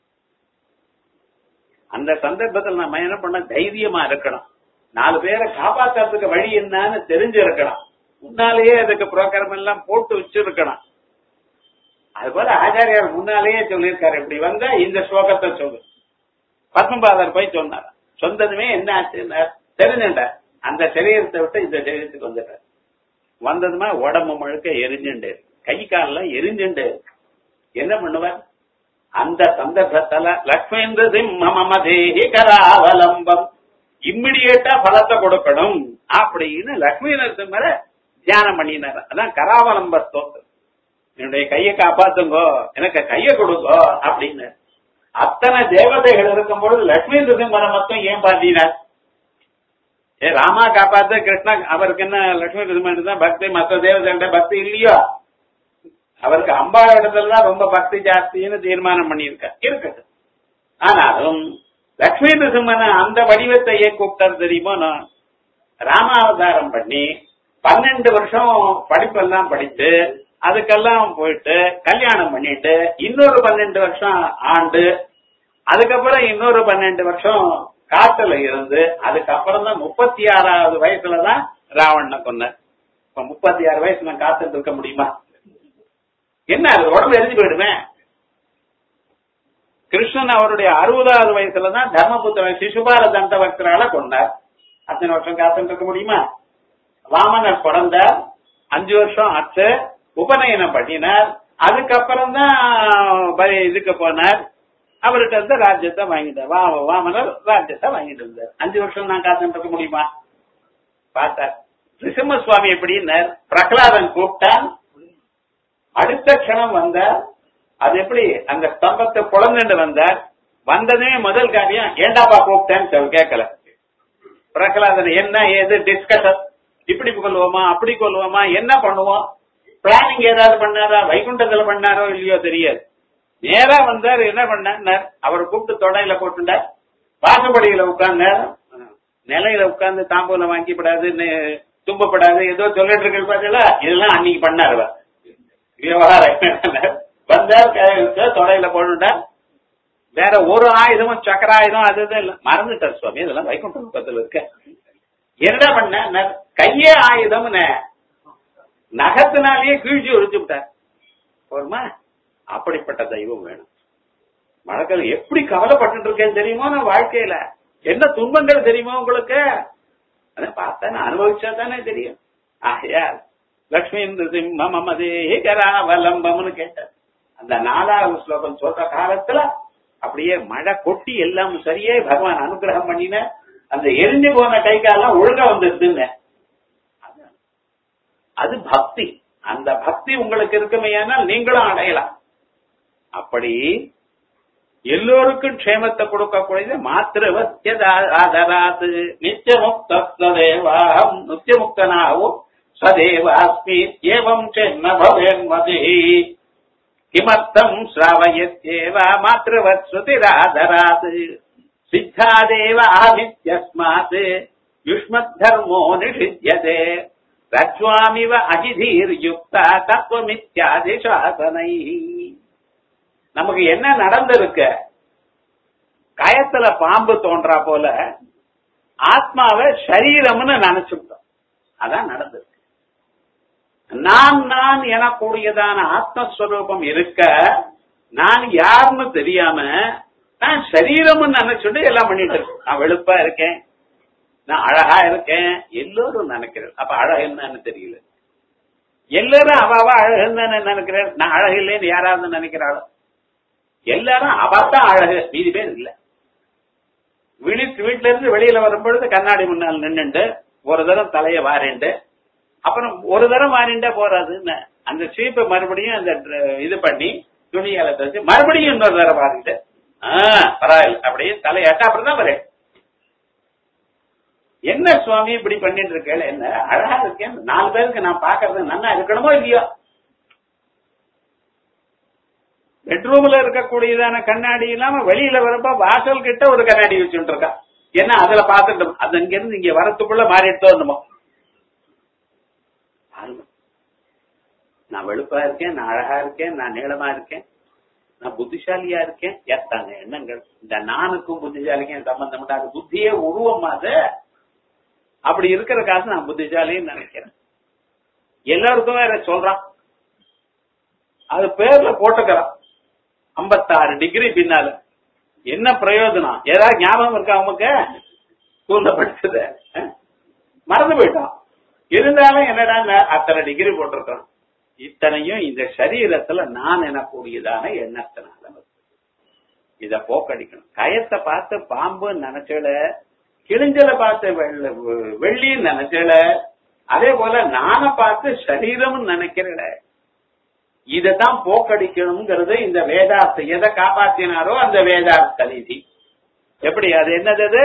அந்த சந்தர்ப்பத்தில் நம்ம என்ன பண்ண தைரியமா இருக்கணும் நாலு பேரை காப்பாத்துறதுக்கு வழி என்னன்னு தெரிஞ்சு இருக்கணும் முன்னாலேயே அதுக்கு புரோகிராம் எல்லாம் போட்டு வச்சிருக்கணும் அது போல ஆச்சாரியார் முன்னாலேயே சொல்லியிருக்காரு இப்படி வந்தா இந்த ஸ்லோகத்தை சொல்லு பத்மபாதர் போய் சொன்னார் சொன்னதுமே என்ன ஆச்சுன்னா தெரிஞ்சுட்டார் அந்த சரீரத்தை விட்டு இந்த சரீரத்துக்கு வந்துட்டார் வந்ததுமே உடம்பு முழுக்க எரிஞ்சுண்டு கை காலெல்லாம் எரிஞ்சுண்டு என்ன பண்ணுவார் அந்த சந்தர்ப்பத்துல லக்ஷ்மேந்திர சிம்ம மம தேகி கராவலம்பம் இம்மிடியேட்டா பலத்தை கொடுக்கணும் அப்படின்னு லக்ஷ்மி நரசிம்மரை தியானம் பண்ணினார் அதான் கராவலம்ப ஸ்தோத்திரம் என்னுடைய கையை காப்பாத்துங்கோ எனக்கு கையை கொடுங்கோ அப்படின்னு அத்தனை தேவதைகள் இருக்கும் பொழுது லட்சுமி நரசிம்மரை மட்டும் ஏன் பாத்தினார் ஏ ராமா காப்பாத்து கிருஷ்ணா அவருக்கு என்ன லட்சுமி நரசிம்மன் தான் பக்தி மற்ற தேவதைகிட்ட பக்தி இல்லையோ அவருக்கு அம்பாள் இடத்துல தான் ரொம்ப பக்தி ஜாஸ்தின்னு தீர்மானம் பண்ணியிருக்க இருக்கட்டும் ஆனாலும் லட்சுமி நரசிம்மன் அந்த வடிவத்தை ஏன் கூப்பிட்டார் தெரியுமோ நான் ராமாவதாரம் பண்ணி பன்னெண்டு வருஷம் படிப்பெல்லாம் படித்து அதுக்கெல்லாம் போயிட்டு கல்யாணம் பண்ணிட்டு இன்னொரு பன்னெண்டு வருஷம் ஆண்டு அதுக்கப்புறம் இன்னொரு பன்னெண்டு வருஷம் காட்டுல இருந்து அதுக்கப்புறம் தான் முப்பத்தி ஆறாவது வயசுலதான் ராவணனை கொன்னார் இப்ப முப்பத்தி ஆறு வயசு நான் காத்துட்டு இருக்க முடியுமா என்ன அது உடம்பு எரிஞ்சு போயிடுமே கிருஷ்ணன் அவருடைய அறுபதாவது வயசுலதான் தர்மபுத்திரன் சிசுபால தண்ட பக்தரால கொண்டார் அத்தனை வருஷம் காத்துட்டு இருக்க முடியுமா வாமனர் பிறந்தார் அஞ்சு வருஷம் ஆச்சு உபநயனம் பண்ணினார் அதுக்கப்புறம் தான் இதுக்கு போனார் அவர்கிட்ட இருந்து ராஜ்யத்தை வாங்கிட்டார் வா வாமனர் ராஜ்யத்தை வாங்கிட்டு இருந்தார் அஞ்சு வருஷம் நான் காத்துட்டு இருக்க முடியுமா பார்த்தார் நிசிம்ம சுவாமி எப்படின்னார் பிரகலாதன் கூப்பிட்டான் அடுத்த க்ஷணம் வந்தார் அது எப்படி அந்த ஸ்தம்பத்தை புலந்துட்டு வந்தார் வந்ததே முதல் காரியம் ஏண்டாப்பா கூப்பிட்டேன்னு கேட்கல பிரகலாதன் என்ன ஏது டிஸ்கஷன் இப்படி கொள்வோமா அப்படி கொள்வோமா என்ன பண்ணுவோம் பிளானிங் ஏதாவது பண்ணாரா வைகுண்டத்துல பண்ணாரோ இல்லையோ தெரியாது நேரா வந்தார் என்ன பண்ணார் அவரை கூப்பிட்டு தொடையில போட்டுட்டார் வாசப்படியில உட்கார்ந்தார் நிலையில உட்கார்ந்து தாம்பூலம் வாங்கிப்படாது தும்பப்படாது ஏதோ சொல்லிட்டு இருக்க பாத்தீங்களா இதெல்லாம் அன்னைக்கு பண்ணார் அவர் விவகாரம் வந்தார் தொடையில போட்டுட்டார் வேற ஒரு ஆயுதமும் சக்கராயுதம் அது இது இல்ல மறந்துட்டார் சுவாமி இதெல்லாம் வைகுண்ட முகத்துல இருக்க என்ன பண்ண கையே ஆயுதம் நகத்தினாலேயே கீழ்ச்சி ஒழிச்சு விட்டார் போருமா அப்படிப்பட்ட தெய்வம் வேணும் மழக்கல் எப்படி கவலைப்பட்டு இருக்கேன் தெரியுமோ நான் வாழ்க்கையில என்ன துன்பங்கள் தெரியுமா உங்களுக்கு அதை பார்த்தா அனுபவிச்சா தானே தெரியும் ஆகையா லக்ஷ்மி சிம்ம மமதே கராவலம்பம்னு கேட்டார் அந்த நாலாவது ஸ்லோகம் சொல்ற காலத்துல அப்படியே மழை கொட்டி எல்லாம் சரியே பகவான் அனுகிரகம் பண்ணின அந்த எரிஞ்சு போன கை காலம் ஒழுங்கா வந்துருதுன்னு அது பக்தி அந்த பக்தி உங்களுக்கு இருக்குமையானால் நீங்களும் அடையலாம் அப்படி எல்லோருக்கும் க்ஷேமத்தை கொடுக்கக்கூடியது மாத்திருவத்தியதாதராது நித்தியமுக்தேவாம் நித்தியமுக்தனாகவும் சதேவாஸ்மி ஏவம் சென்ன பவேன் மதி கிமர்த்தம் ஸ்ராவயத்யேவ மாத்திருவத் ஸ்ருதிராதராத் சித்தாதேவ ஆதித்யஸ்மாத் யுஷ்மத் தர்மோ நிஷித்யதே ரஜ்வாமிவ அகிதீர் யுக்தா தத்துவமித்யாதி சாசனை நமக்கு என்ன நடந்திருக்கு கயத்துல பாம்பு தோன்றா போல ஆத்மாவை சரீரம்னு நினைச்சுட்டோம் அதான் நடந்திருக்கு நான் நான் எனக்கூடியதான ஆத்மஸ்வரூபம் இருக்க நான் யாருன்னு தெரியாம நான் சரீரம்னு நினைச்சுட்டு எல்லாம் பண்ணிட்டு இருக்கேன் நான் வெளுப்பா இருக்கேன் நான் அழகா இருக்கேன் எல்லோரும் நினைக்கிறேன் அப்ப அழகு என்னன்னு தெரியல எல்லாரும் அவாவா அழகுன்னு நினைக்கிறேன் நான் அழகு இல்லைன்னு யாராவது நினைக்கிறாளோ எல்லாரும் அவத்தான் அழகு மீதி பேர் இல்ல விழித்து வீட்டுல இருந்து வெளியில வரும்பொழுது கண்ணாடி முன்னால் நின்னுண்டு ஒரு தரம் தலைய வாரிண்டு அப்புறம் ஒரு தரம் வாரிண்டா போறாதுன்னு அந்த ஸ்வீப்பை மறுபடியும் அந்த இது பண்ணி துணியால தச்சு மறுபடியும் இன்னொரு தரம் வாரிட்டு ஆஹ் பரவாயில்ல அப்படியே தலையாட்ட அப்புறம் தான் வரேன் என்ன சுவாமி இப்படி பண்ணிட்டு இருக்கேன் என்ன அழகா இருக்கேன் நாலு பேருக்கு நான் பாக்குறது நல்லா இருக்கணுமோ இல்லையோ பெட்ரூம்ல இருக்கக்கூடியதான கண்ணாடி இல்லாம வெளியில வரப்ப வாசல் கிட்ட ஒரு கண்ணாடி வச்சுட்டு இருக்கா ஏன்னா அதுல பாத்துட்டோம் அது இங்க இருந்து இங்க வரத்துக்குள்ள மாறிட்டு என்னமோ நான் வெளுப்பா இருக்கேன் நான் அழகா இருக்கேன் நான் நீளமா இருக்கேன் நான் புத்திசாலியா இருக்கேன் எத்தாங்க எண்ணங்கள் இந்த நானுக்கும் புத்திசாலிக்கும் சம்பந்தம் உண்டு அது புத்தியே உருவம் அது அப்படி இருக்கிற காசு நான் புத்திசாலின்னு நினைக்கிறேன் எல்லாருக்கும் வேற சொல்றான் அது பேர்ல போட்டுக்கிறான் ஐம்பத்தாறு டிகிரி பின்னால என்ன பிரயோஜனம் ஏதாவது ஞாபகம் இருக்கா அவனுக்கு ஸ்கூல்ல படிச்சது மறந்து போயிட்டான் இருந்தாலும் என்னடா அத்தனை டிகிரி போட்டிருக்கான் இத்தனையும் இந்த சரீரத்துல நான் எனக்கூடியதான எண்ணத்தினால இத போக்கடிக்கணும் கயத்தை பார்த்து பாம்பு நினைச்சல கிழிஞ்சல பார்த்து வெள்ளின்னு நினைச்சல அதே போல நான பார்த்து சரீரம் நினைக்கிறல இததான் போக்கடிக்கணுங்கிறது இந்த வேதார்த்த எதை காப்பாத்தினாரோ அந்த வேதார்த்த நிதி எப்படி அது என்னது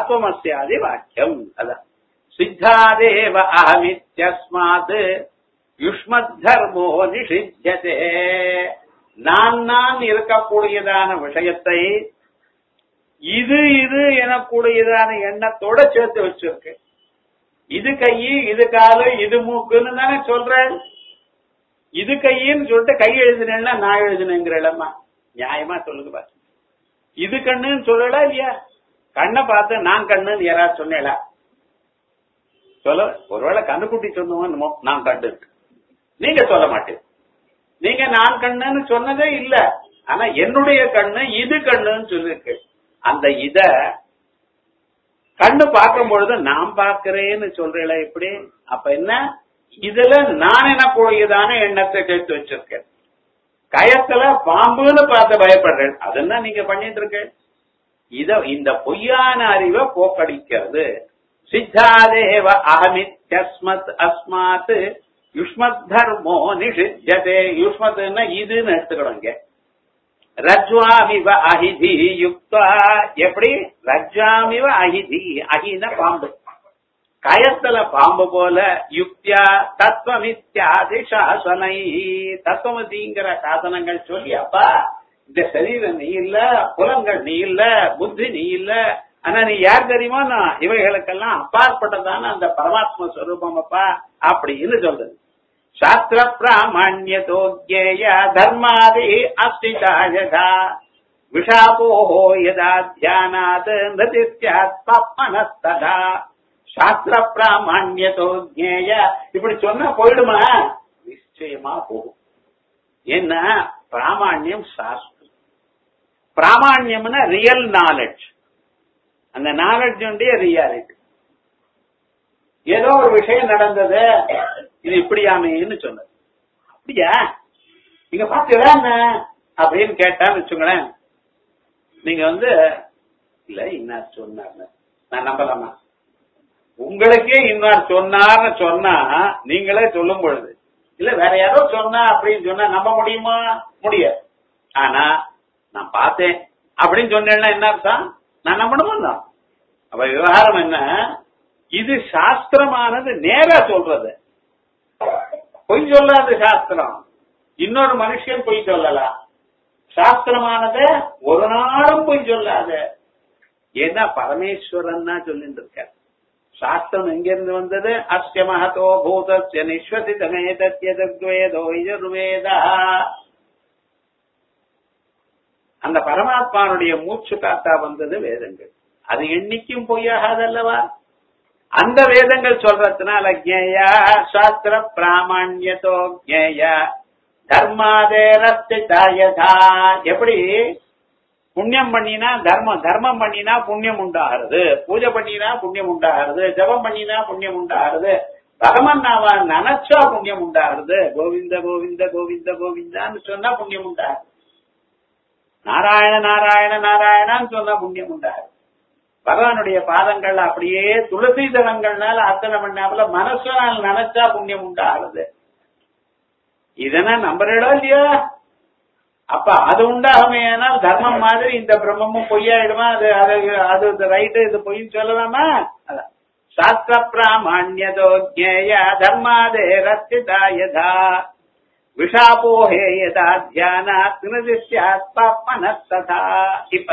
தத்துவமசியாதி வாக்கியம் அதான் சித்தாதேவ அகமித்யஸ்மாத் யுஷ்மத் தர்மோ நிஷித்தியதே நான் நான் இருக்கக்கூடியதான விஷயத்தை இது இது எனக்கூடியதான எண்ணத்தோட சேர்த்து வச்சிருக்கு இது கையி இது காலு இது மூக்குன்னு தானே சொல்றேன் இது கையின்னு சொல்லிட்டு கை எழுதினேன்னா நான் எழுதினேங்கிறமா நியாயமா சொல்லுங்க பாரு இது கண்ணுன்னு சொல்லல இல்லையா கண்ணை பார்த்து நான் கண்ணுன்னு யாராவது சொன்னேளா சொல்ல ஒருவேளை கண்ணுக்குட்டி சொன்னவன் நான் கண்டு நீங்க சொல்ல மாட்டேன் நீங்க நான் கண்ணுன்னு சொன்னதே இல்ல ஆனா என்னுடைய கண்ணு இது கண்ணுன்னு சொல்லிருக்கு அந்த இத கண்ணு பார்க்கும் பொழுது நான் பார்க்கிறேன்னு சொல்றீங்களா எப்படி அப்ப என்ன இதுல நான் எனக்குரியதான எண்ணத்தை கேட்டு வச்சிருக்கேன் கயத்துல பாம்புன்னு பார்த்து பயப்படுறேன் அதென்ன நீங்க பண்ணிட்டு இருக்க இத இந்த பொய்யான அறிவை போக்கடிக்கிறது சித்தாதேவ அகமித்யஸ்மத் அஸ்மாத் யுஷ்மத் தர்மோ நிஷித்தியதே யுஷ்மத்னா இதுன்னு எடுத்துக்கணும் இங்க ரஜ்வாமிவ அஹிதி யுக்தா எப்படி ரஜ்வாமிவ அஹிதி அஹின பாம்பு கயத்துல பாம்பு போல யுக்தியா தத்துவமித்யாதி சாசனை தத்துவமதிங்கிற சாசனங்கள் சொல்லி அப்பா இந்த சரீரம் நீ இல்ல புலங்கள் நீ இல்ல புத்தி நீ இல்ல ஆனா நீ யார் தெரியுமா நான் இவைகளுக்கெல்லாம் அப்பாற்பட்டதான அந்த பரமாத்ம ஸ்வரூபம் அப்பா அப்படின்னு சொல்றது சாஸ்திர பிராமணியதோ ஜேய தர்மாதி அஸ்திதாயதா விஷாபோஹோ யதா தியானாத் நிருதித்யாத் பப்மனஸ்ததா சாஸ்திர பிராமணியதோ ஜேய இப்படி சொன்னா போயிடுமா நிச்சயமா போகும் என்ன பிராமணியம் சாஸ்திரம் பிராமணியம்னா ரியல் நாலேஜ் அந்த நாலேஜ் உடைய ரியாலிட்டி ஏதோ ஒரு விஷயம் நடந்தது இது இப்படியாமேன்னு சொன்னது அப்படியா நீங்க பாத்தீங்களா என்ன அப்படின்னு கேட்டான்னு வச்சுங்களேன் நீங்க வந்து இல்ல இன்னார் சொன்னார் நான் நம்பலாமா உங்களுக்கே இன்னார் சொன்னார்னு சொன்னா நீங்களே சொல்லும் பொழுது இல்ல வேற யாரோ சொன்னா அப்படின்னு சொன்னா நம்ப முடியுமா முடியாது ஆனா நான் பார்த்தேன் அப்படின்னு சொன்னேன்னா என்ன அர்த்தம் நான் நம்பணுமா தான் அப்ப விவகாரம் என்ன இது சாஸ்திரமானது நேரா சொல்றது பொய் சொல்லாது சாஸ்திரம் இன்னொரு மனுஷன் பொய் சொல்லலாம் சாஸ்திரமானது ஒரு நாளும் பொய் சொல்லாது ஏன்னா பரமேஸ்வரன் தான் சொல்லிட்டு இருக்கார் சாஸ்திரம் எங்கிருந்து வந்தது அஸ்ய மகதோ பூதஸ்ய நிஸ்வசிதமே தத்யதத்வேதோ யஜுர்வேதா அந்த பரமாத்மானுடைய மூச்சு காத்தா வந்தது வேதங்கள் அது என்னைக்கும் பொய்யாகாதல்லவா அந்த வேதங்கள் சொல்றதுனால ஜேயா சாஸ்திர பிராமணியத்தோ ஜேயா தர்மாதேரஸ்திதாயதா எப்படி புண்ணியம் பண்ணினா தர்மம் தர்மம் பண்ணினா புண்ணியம் உண்டாகிறது பூஜை பண்ணினா புண்ணியம் உண்டாகிறது ஜபம் பண்ணினா புண்ணியம் உண்டாகிறது பகவான் நாம நினைச்சா புண்ணியம் உண்டாகிறது கோவிந்த கோவிந்த கோவிந்த கோவிந்தான்னு சொன்னா புண்ணியம் உண்டாகிறது நாராயண நாராயண நாராயணான்னு சொன்னா புண்ணியம் உண்டாகிறது பகவானுடைய பாதங்கள் அப்படியே துளசி தலங்கள்னால அர்ச்சனை பண்ணாமல மனசனால் நினைச்சா புண்ணியம் உண்டாகிறது இதெல்லாம் நம்புறடோ இல்லையா அப்ப அது உண்டாகுமே ஆனால் தர்மம் மாதிரி இந்த பிரம்மமும் பொய்யாயிடுமா அது அது அது ரைட்டு இது பொய்ன்னு சொல்லலாமா அதான் சாஸ்திர பிராமணியதோ ஜேய தர்மாதே ரத்திதா யதா விஷாபோஹே யதா தியானா திருதிஷ்யாத்மனஸ்ததா இப்ப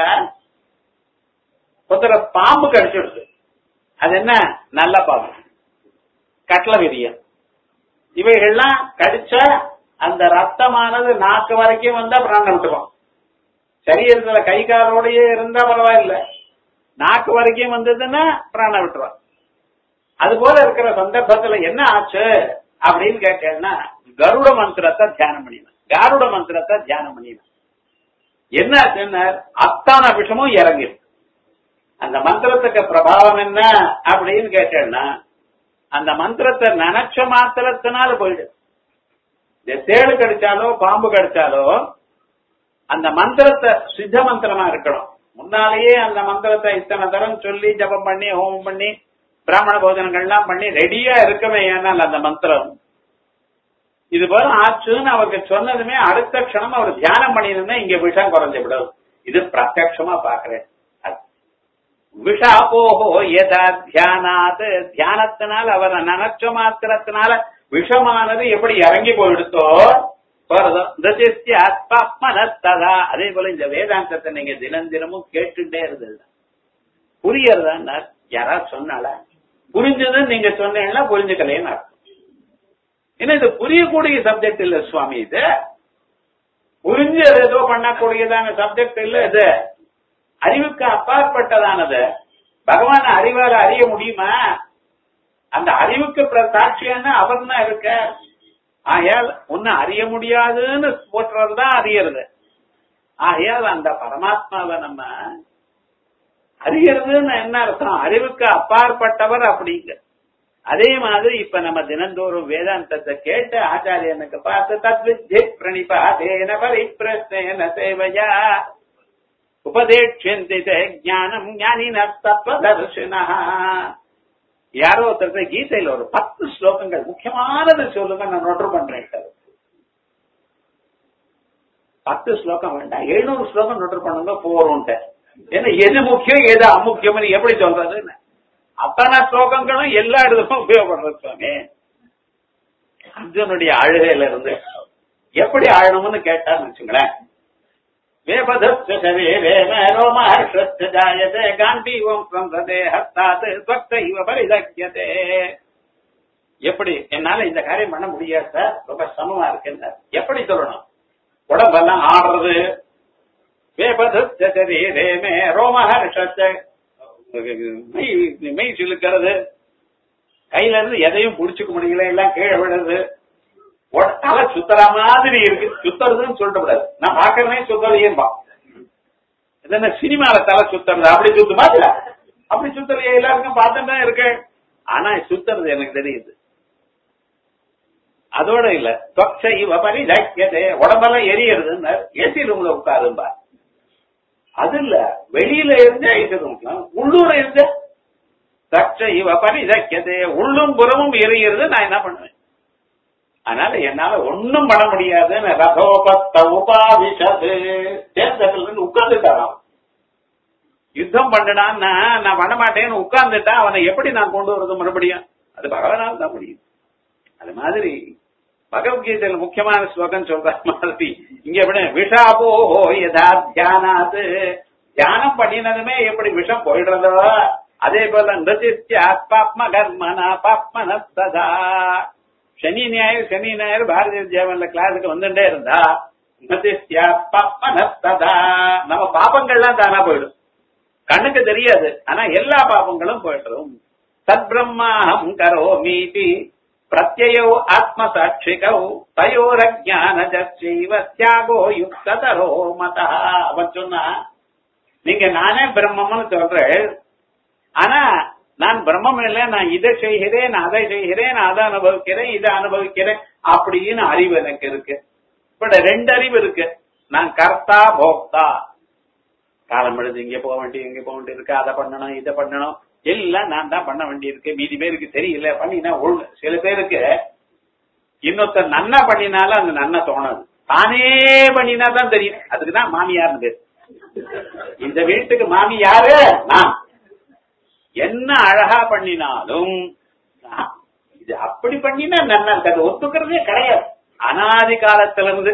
ஒருத்தர பாம்பு கடிச்சிடுது அது என்ன நல்ல பாம்பு கட்ல விரியம் இவைகள்லாம் கடிச்ச அந்த ரத்தமானது நாக்கு வரைக்கும் வந்தா பிராணம் விட்டுரும் சரீரத்துல கை காலோடயே இருந்தா பரவாயில்ல நாக்கு வரைக்கும் வந்ததுன்னா பிராணம் விட்டுரும் அது போல இருக்கிற சந்தர்ப்பத்துல என்ன ஆச்சு அப்படின்னு கேட்டேன்னா கருட மந்திரத்தை தியானம் பண்ணினேன் கருட மந்திரத்தை தியானம் பண்ணினேன் என்ன ஆச்சுன்னா அத்தான விஷமும் இறங்கிருக்கு அந்த மந்திரத்துக்கு பிரபாவம் என்ன அப்படின்னு கேட்டேன்னா அந்த மந்திரத்தை நினைச்ச மாத்திரத்தினால போயிடு இந்த தேடு கடிச்சாலோ பாம்பு கடிச்சாலோ அந்த மந்திரத்தை சித்த மந்திரமா இருக்கணும் முன்னாலேயே அந்த மந்திரத்தை இத்தனை தரம் சொல்லி ஜபம் பண்ணி ஹோமம் பண்ணி பிராமண போஜனங்கள்லாம் பண்ணி ரெடியா இருக்கவே ஏனால் அந்த மந்திரம் இது போல ஆச்சுன்னு அவருக்கு சொன்னதுமே அடுத்த க்ஷணம் அவர் தியானம் பண்ணியிருந்தா இங்க விஷம் குறைஞ்சு விடும் இது பிரத்யட்சமா பாக்குறேன் விஷாபோஹோ எதா தியானாத் தியானத்தினால் அவரை நினைச்ச மாத்திரத்தினால விஷமானது எப்படி இறங்கி போயிடுத்தோ ஆத்மாத்மனத்ததா அதே போல இந்த வேதாந்தத்தை நீங்க தினம் தினமும் கேட்டுட்டே இருந்தது புரியறதா யாராவது சொன்னால புரிஞ்சதுன்னு நீங்க சொன்னீங்கன்னா புரிஞ்சுக்கலேன்னு அர்த்தம் ஏன்னா இது புரியக்கூடிய சப்ஜெக்ட் இல்ல சுவாமி இது புரிஞ்சு அது ஏதோ பண்ணக்கூடியதான சப்ஜெக்ட் இல்ல இது அறிவுக்கு அப்பாற்பட்டதானது பகவான் அறிவால அறிய முடியுமா அந்த அறிவுக்கு பிர- சாட்சியான அவர் தான் இருக்க ஆகையால் ஒன்னு அறிய முடியாதுன்னு போற்றுறதுதான் அறியறது ஆகையால் அந்த பரமாத்மாவை நம்ம அறியறதுன்னு என்ன அர்த்தம் அறிவுக்கு அப்பாற்பட்டவர் அப்படிங்க அதே மாதிரி இப்ப நம்ம தினந்தோறும் வேதாந்தத்தை கேட்டு ஆச்சாரியனுக்கு பார்த்து தத்வித்யை பிரணிபாதேன பரிப்பிரஸ்னேன சேவையா உபதேட்சந்தி தே ஞானம் ஞானின தத்வதர்ஷினா யாரோ ஒருத்தர் கீதையில ஒரு பத்து ஸ்லோகங்கள் முக்கியமானது சொல்லுங்க நான் நோட்டு பண்றேன் சார் பத்து ஸ்லோகம் வேண்டாம் எழுநூறு ஸ்லோகம் நோட்டு பண்ணுங்க போறோம்ட்ட ஏன்னா எது முக்கியம் எது அமுக்கியம் எப்படி சொல்றதுன்னு அத்தனை ஸ்லோகங்களும் எல்லா இடத்துக்கும் உபயோகப்படுறது சுவாமி அர்ஜுனுடைய அழுகையில இருந்து எப்படி ஆழணும்னு கேட்டான்னு வச்சுங்களேன் வேபதஸ்ய சரீரேன ரோமஹர்ஷஸ்ய ஜாயதே காண்டீவம் சந்ததே ஹஸ்தாத் ஸ்வக்த இவ பரிதக்கியதே எப்படி என்னால இந்த காரியம் பண்ண முடியாது சார் ரொம்ப சிரமமா இருக்கு எப்படி சொல்லணும் உடம்பெல்லாம் ஆடுறது வேபதஸ்ய சரீரேமே ரோமஹர்ஷஸ்ய மெய் மெய் சிலுக்கிறது கையில இருந்து எதையும் புடிச்சுக்க முடியல எல்லாம் கீழே விடுறது உட- தலை சுத்துற மாதிரி இருக்கு சுத்துறதுன்னு சொல்லிட்டு கூடாது நான் பாக்குறேனே சுத்தலையேன்பா இது என்ன சினிமால தலை சுத்துறது அப்படி சுத்துமா இல்ல அப்படி சுத்தலையே எல்லாருக்கும் பார்த்துட்டு தான் இருக்கேன் ஆனா சுத்துறது எனக்கு தெரியுது அதோட இல்ல தொச்சை இவ பரிதக்கியதே உடம்பெல்லாம் எரியறதுன்னு ஏசி ரூம்ல உட்காரும்பா அது இல்ல வெளியில இருந்து ஏசி ரூம்ல உள்ளூர இருந்து தச்ச இவ பரிதக்கியதே உள்ளும் புறமும் எரிகிறது நான் என்ன பண்ணுவேன் அதனால என்னால ஒண்ணும் பண்ண முடியாதுன்னு ரதோபத்த உபாவிஷது தேர்தல் இருந்து உட்கார்ந்துட்டாராம் யுத்தம் பண்ணனான்னா நான் பண்ண மாட்டேன்னு உட்கார்ந்துட்டா அவனை எப்படி நான் கொண்டு வரது மறுபடியும் அது பகவானால் தான் முடியும் அது மாதிரி பகவத்கீதையில முக்கியமான ஸ்லோகம் சொல்ற மாதிரி இங்க எப்படி விஷாபோ யதா தியானாது தியானம் பண்ணினதுமே எப்படி விஷம் போயிடுறதோ அதே போல நிருத்திய பாப்ம கர்மனா பாப்மன சதா சனி ஞாயிறு சனி ஞாயிறு பாரதிய ஜீவன்ல கிளாஸுக்கு வந்துட்டே இருந்தா நிருத்திய பாப்மன சதா நம்ம பாப்பங்கள்லாம் தானா போயிடும் கண்ணுக்கு தெரியாது ஆனா எல்லா பாபங்களும் போயிடும் தத் பிரம்மாஹம் கரோமீதி பிரத்யயோ ஆத்ம சாட்சிகௌ தயோரஜான ஜீவ தியாகோ யுக்ததரோ மதா அவன் சொன்னா நீங்க நானே பிரம்மம்னு சொல்றேன் ஆனா நான் பிரம்மம் இல்லை நான் இதை செய்கிறேன் அதை செய்கிறேன் அதை அனுபவிக்கிறேன் இதை அனுபவிக்கிறேன் அப்படின்னு அறிவு எனக்கு இருக்கு இப்ப ரெண்டு அறிவு இருக்கு நான் கர்த்தா போக்தா காலம் எழுது இங்க போக வேண்டிய இங்க போக வேண்டிய இருக்கு அதை பண்ணணும் இதை பண்ணணும் எல்லாம் நான் தான் பண்ண வேண்டியிருக்கு மீதி பேருக்கு தெரியல பண்ணினா ஒழுங்கு சில பேருக்கு இன்னொருத்தர் நன்னா பண்ணினாலும் அந்த நன்னா தோணாது தானே பண்ணினா தான் தெரியும் அதுக்குதான் மாமியார்னு பேர் இந்த வீட்டுக்கு மாமி யாரு நான் என்ன அழகா பண்ணினாலும் நான் இது அப்படி பண்ணினா நன்னா இருக்காது ஒத்துக்கிறதே கிடையாது அனாதி காலத்துல இருந்து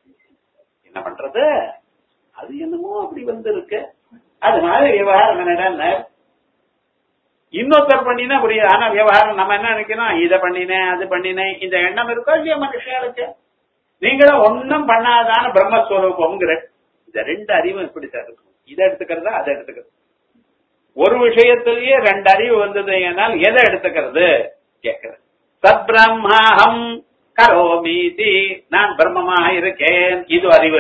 என்ன பண்றது அது என்னமோ அப்படி வந்திருக்கு அது மாதிரி விவகாரம் என்னடா இன்னொருத்தர் பண்ணினா புரியுது ஆனா விவகாரம் நம்ம என்ன நினைக்கிறோம் இதை பண்ணினேன் அது பண்ணினேன் இந்த எண்ணம் இருக்கோ இல்லையா மனுஷனுக்கு நீங்களும் ஒன்னும் பண்ணாதான பிரம்மஸ்வரூபம்ங்கிற இந்த ரெண்டு அறிவும் எப்படி சார் இருக்கும் இதை எடுத்துக்கிறதா அதை எடுத்துக்கிறது ஒரு விஷயத்திலேயே ரெண்டு அறிவு வந்தது ஏனால் எதை எடுத்துக்கிறது கேட்கிறது சத் பிரம்மாஹம் கரோமீதி நான் பிரம்மமாக இருக்கேன் இது அறிவு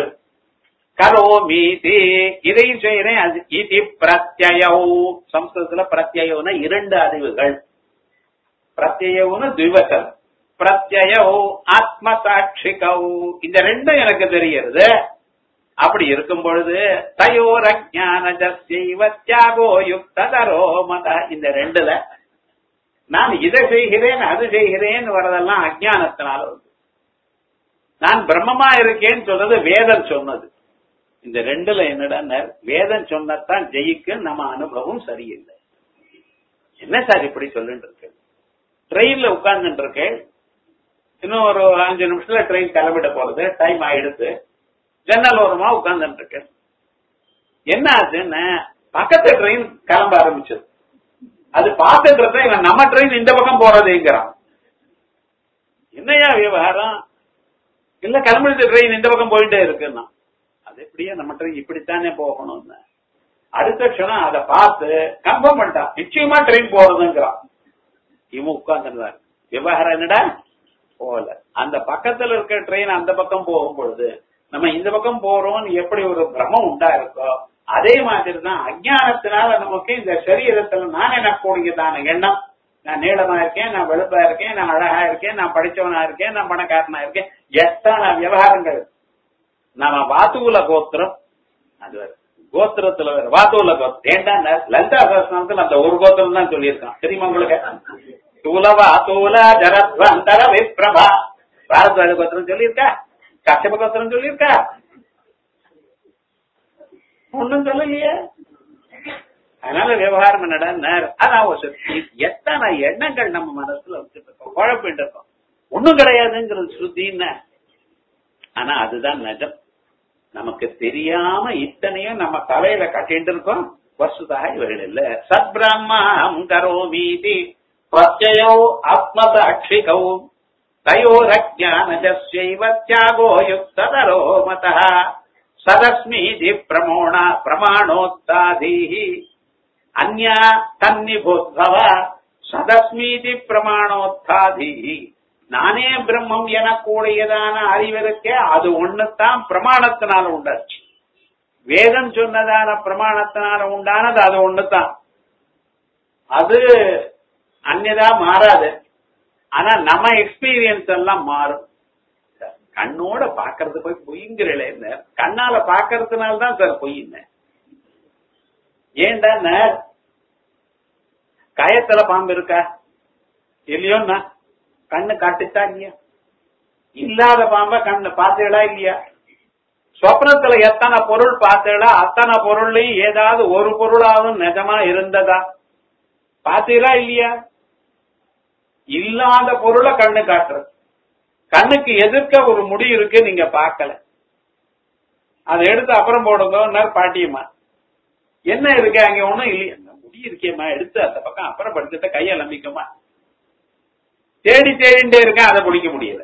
கரோமீதி இதையும் செய்யறேன் அது இது பிரத்யயோ சம்ஸ்கிருதத்துல பிரத்யயோன இரண்டு அறிவுகள் பிரத்யயோன்னு திவசம் பிரத்யயோ ஆத்ம சாட்சிகௌ இந்த ரெண்டும் எனக்கு தெரிகிறது அப்படி இருக்கும் பொழுது தயோரஜான ஜஸ்யைவ தியாகோ யுக்ததரோ மத இந்த ரெண்டுல நான் இதை செய்கிறேன் அது செய்கிறேன் வரதெல்லாம் அஜானத்தினால வருது நான் பிரம்மமா இருக்கேன்னு சொல்றது வேதம் சொன்னது இந்த ரெண்டுல என்னடா வேதம் சொன்னதான் ஜெயிக்கு நம்ம அனுபவம் சரியில்லை என்ன சார் இப்படி சொல்லிட்டு இருக்கு ட்ரெயின்ல உட்கார்ந்துட்டு இருக்கேன் இன்னும் ஒரு அஞ்சு நிமிஷத்துல ட்ரெயின் கிளம்பிட போறது டைம் ஆயிடுது ஜன்னல் ஓரமா உட்கார்ந்துட்டு இருக்கு என்ன ஆச்சுன்னு பக்கத்து ட்ரெயின் கிளம்ப ஆரம்பிச்சது அது பார்த்துட்டு இருந்தா இவன் நம்ம ட்ரெயின் இந்த பக்கம் போறதுங்கிறான் என்னையா விவகாரம் இல்ல கிளம்பிடுது ட்ரெயின் இந்த பக்கம் போயிட்டே இருக்குன்னா அது எப்படியா நம்ம ட்ரெயின் இப்படித்தானே போகணும்னு அடுத்த க்ஷணம் அதை பார்த்து கன்ஃபார்ம் பண்ணிட்டான் நிச்சயமா ட்ரெயின் போறதுங்கிறான் இவன் உட்கார்ந்துருந்தாரு விவகாரம் என்னடா போகல அந்த பக்கத்துல இருக்க ட்ரெயின் அந்த பக்கம் போகும் பொழுது நம்ம இந்த பக்கம் போறோம்னு எப்படி ஒரு பிரமம் உண்டா இருக்கோ அதே மாதிரி தான் அஜானத்தினால நமக்கு இந்த சரீரத்துல நான் எனக்கு கூடியதான எண்ணம் நான் நீளமா இருக்கேன் நான் வெளுப்பா இருக்கேன் நான் அழகா இருக்கேன் நான் படிச்சவனா இருக்கேன் நான் பணக்காரனா இருக்கேன் எத்தனை விவகாரங்கள் நம்ம வாத்துகுல கோத்திரம் அது வேற கோத்திரத்துல வேற வாத்துகுல கோத்திரம் ஏன்டா லலிதா சாஸ்திரத்துல அந்த ஒரு கோத்திரம் தான் சொல்லியிருக்கான் தெரியுமா உங்களுக்கு தூலவா தூல ஜரத்வந்தர விப்ரபா பாரத்வாஜ கோத்திரம் சொல்லியிருக்கா கஷ்யப கோத்திரம் சொல்லியிருக்கா ஒண்ணும் சொல்லலையே அதனால விவகாரம் என்னடா நேரம் அதான் ஒரு சக்தி. எத்தனை எண்ணங்கள் நம்ம மனசுல வச்சுட்டு இருக்கோம் குழப்பிட்டு இருக்கோம் ஒண்ணும் கிடையாதுங்கிறது ஸ்ருதின்னு ஆனா அதுதான் நிஜம் நமக்கு தெரியாம இத்தனையும் நம்ம தலையில கட்டிட்டு இருக்கோம் வசுதா இவர்கள் இல்ல சத் பிரம்மம் கரோமீதி பிரத்யோ ஆத்மசாட்சிகௌ தயோரஜானஜஸ்யைவ தியாகோ யுக்ததரோ மதः சதஸ்மீதி பிரமோண பிரமாணோத்தாதீஹி அந்யா தன்னிபோத்பவ சதஸ்மீதி பிரமாணோத்தாதீஹி நானே பிரம்மம் எனக்கூடியதான அறிவிருக்கே அது ஒண்ணுதான் பிரமாணத்தினால உண்டாச்சு வேதம் சொன்னதான பிரமாணத்தினால உண்டானது அது ஒண்ணுதான் அது அந்நதா மாறாது ஆனா நம்ம எக்ஸ்பீரியன்ஸ் எல்லாம் மாறும் கண்ணோட பாக்குறது போய் பொய்ங்கிறல என்ன கண்ணால பாக்குறதுனால தான் சார் பொய்ன்னு ஏன்டா கயத்துல பாம்பு இருக்கா இல்லையோன்னா கண்ணு காட்டுச்சா இல்லையா இல்லாத பாம்ப கண்ணு பார்த்தீங்களா இல்லையா சொப்னத்துல எத்தனை பொருள் பார்த்தீங்களா அத்தனை பொருள்லையும் ஏதாவது ஒரு பொருளாவது நிஜமா இருந்ததா பார்த்தீங்களா இல்லையா இல்லாத பொருளை கண்ணு காட்டுறது கண்ணுக்கு எதிர்க்க ஒரு முடி இருக்கு நீங்க பார்க்கல அதை எடுத்து அப்புறம் போடுங்க பாட்டியம்மா என்ன இருக்கு அங்க ஒண்ணும் இல்லையா அந்த முடி இருக்கேம்மா எடுத்து அந்த பக்கம் அப்புறம் படுத்துட்ட கையை நம்பிக்கமா தேடி தேடிண்டே இருக்கேன் அதை பிடிக்க முடியல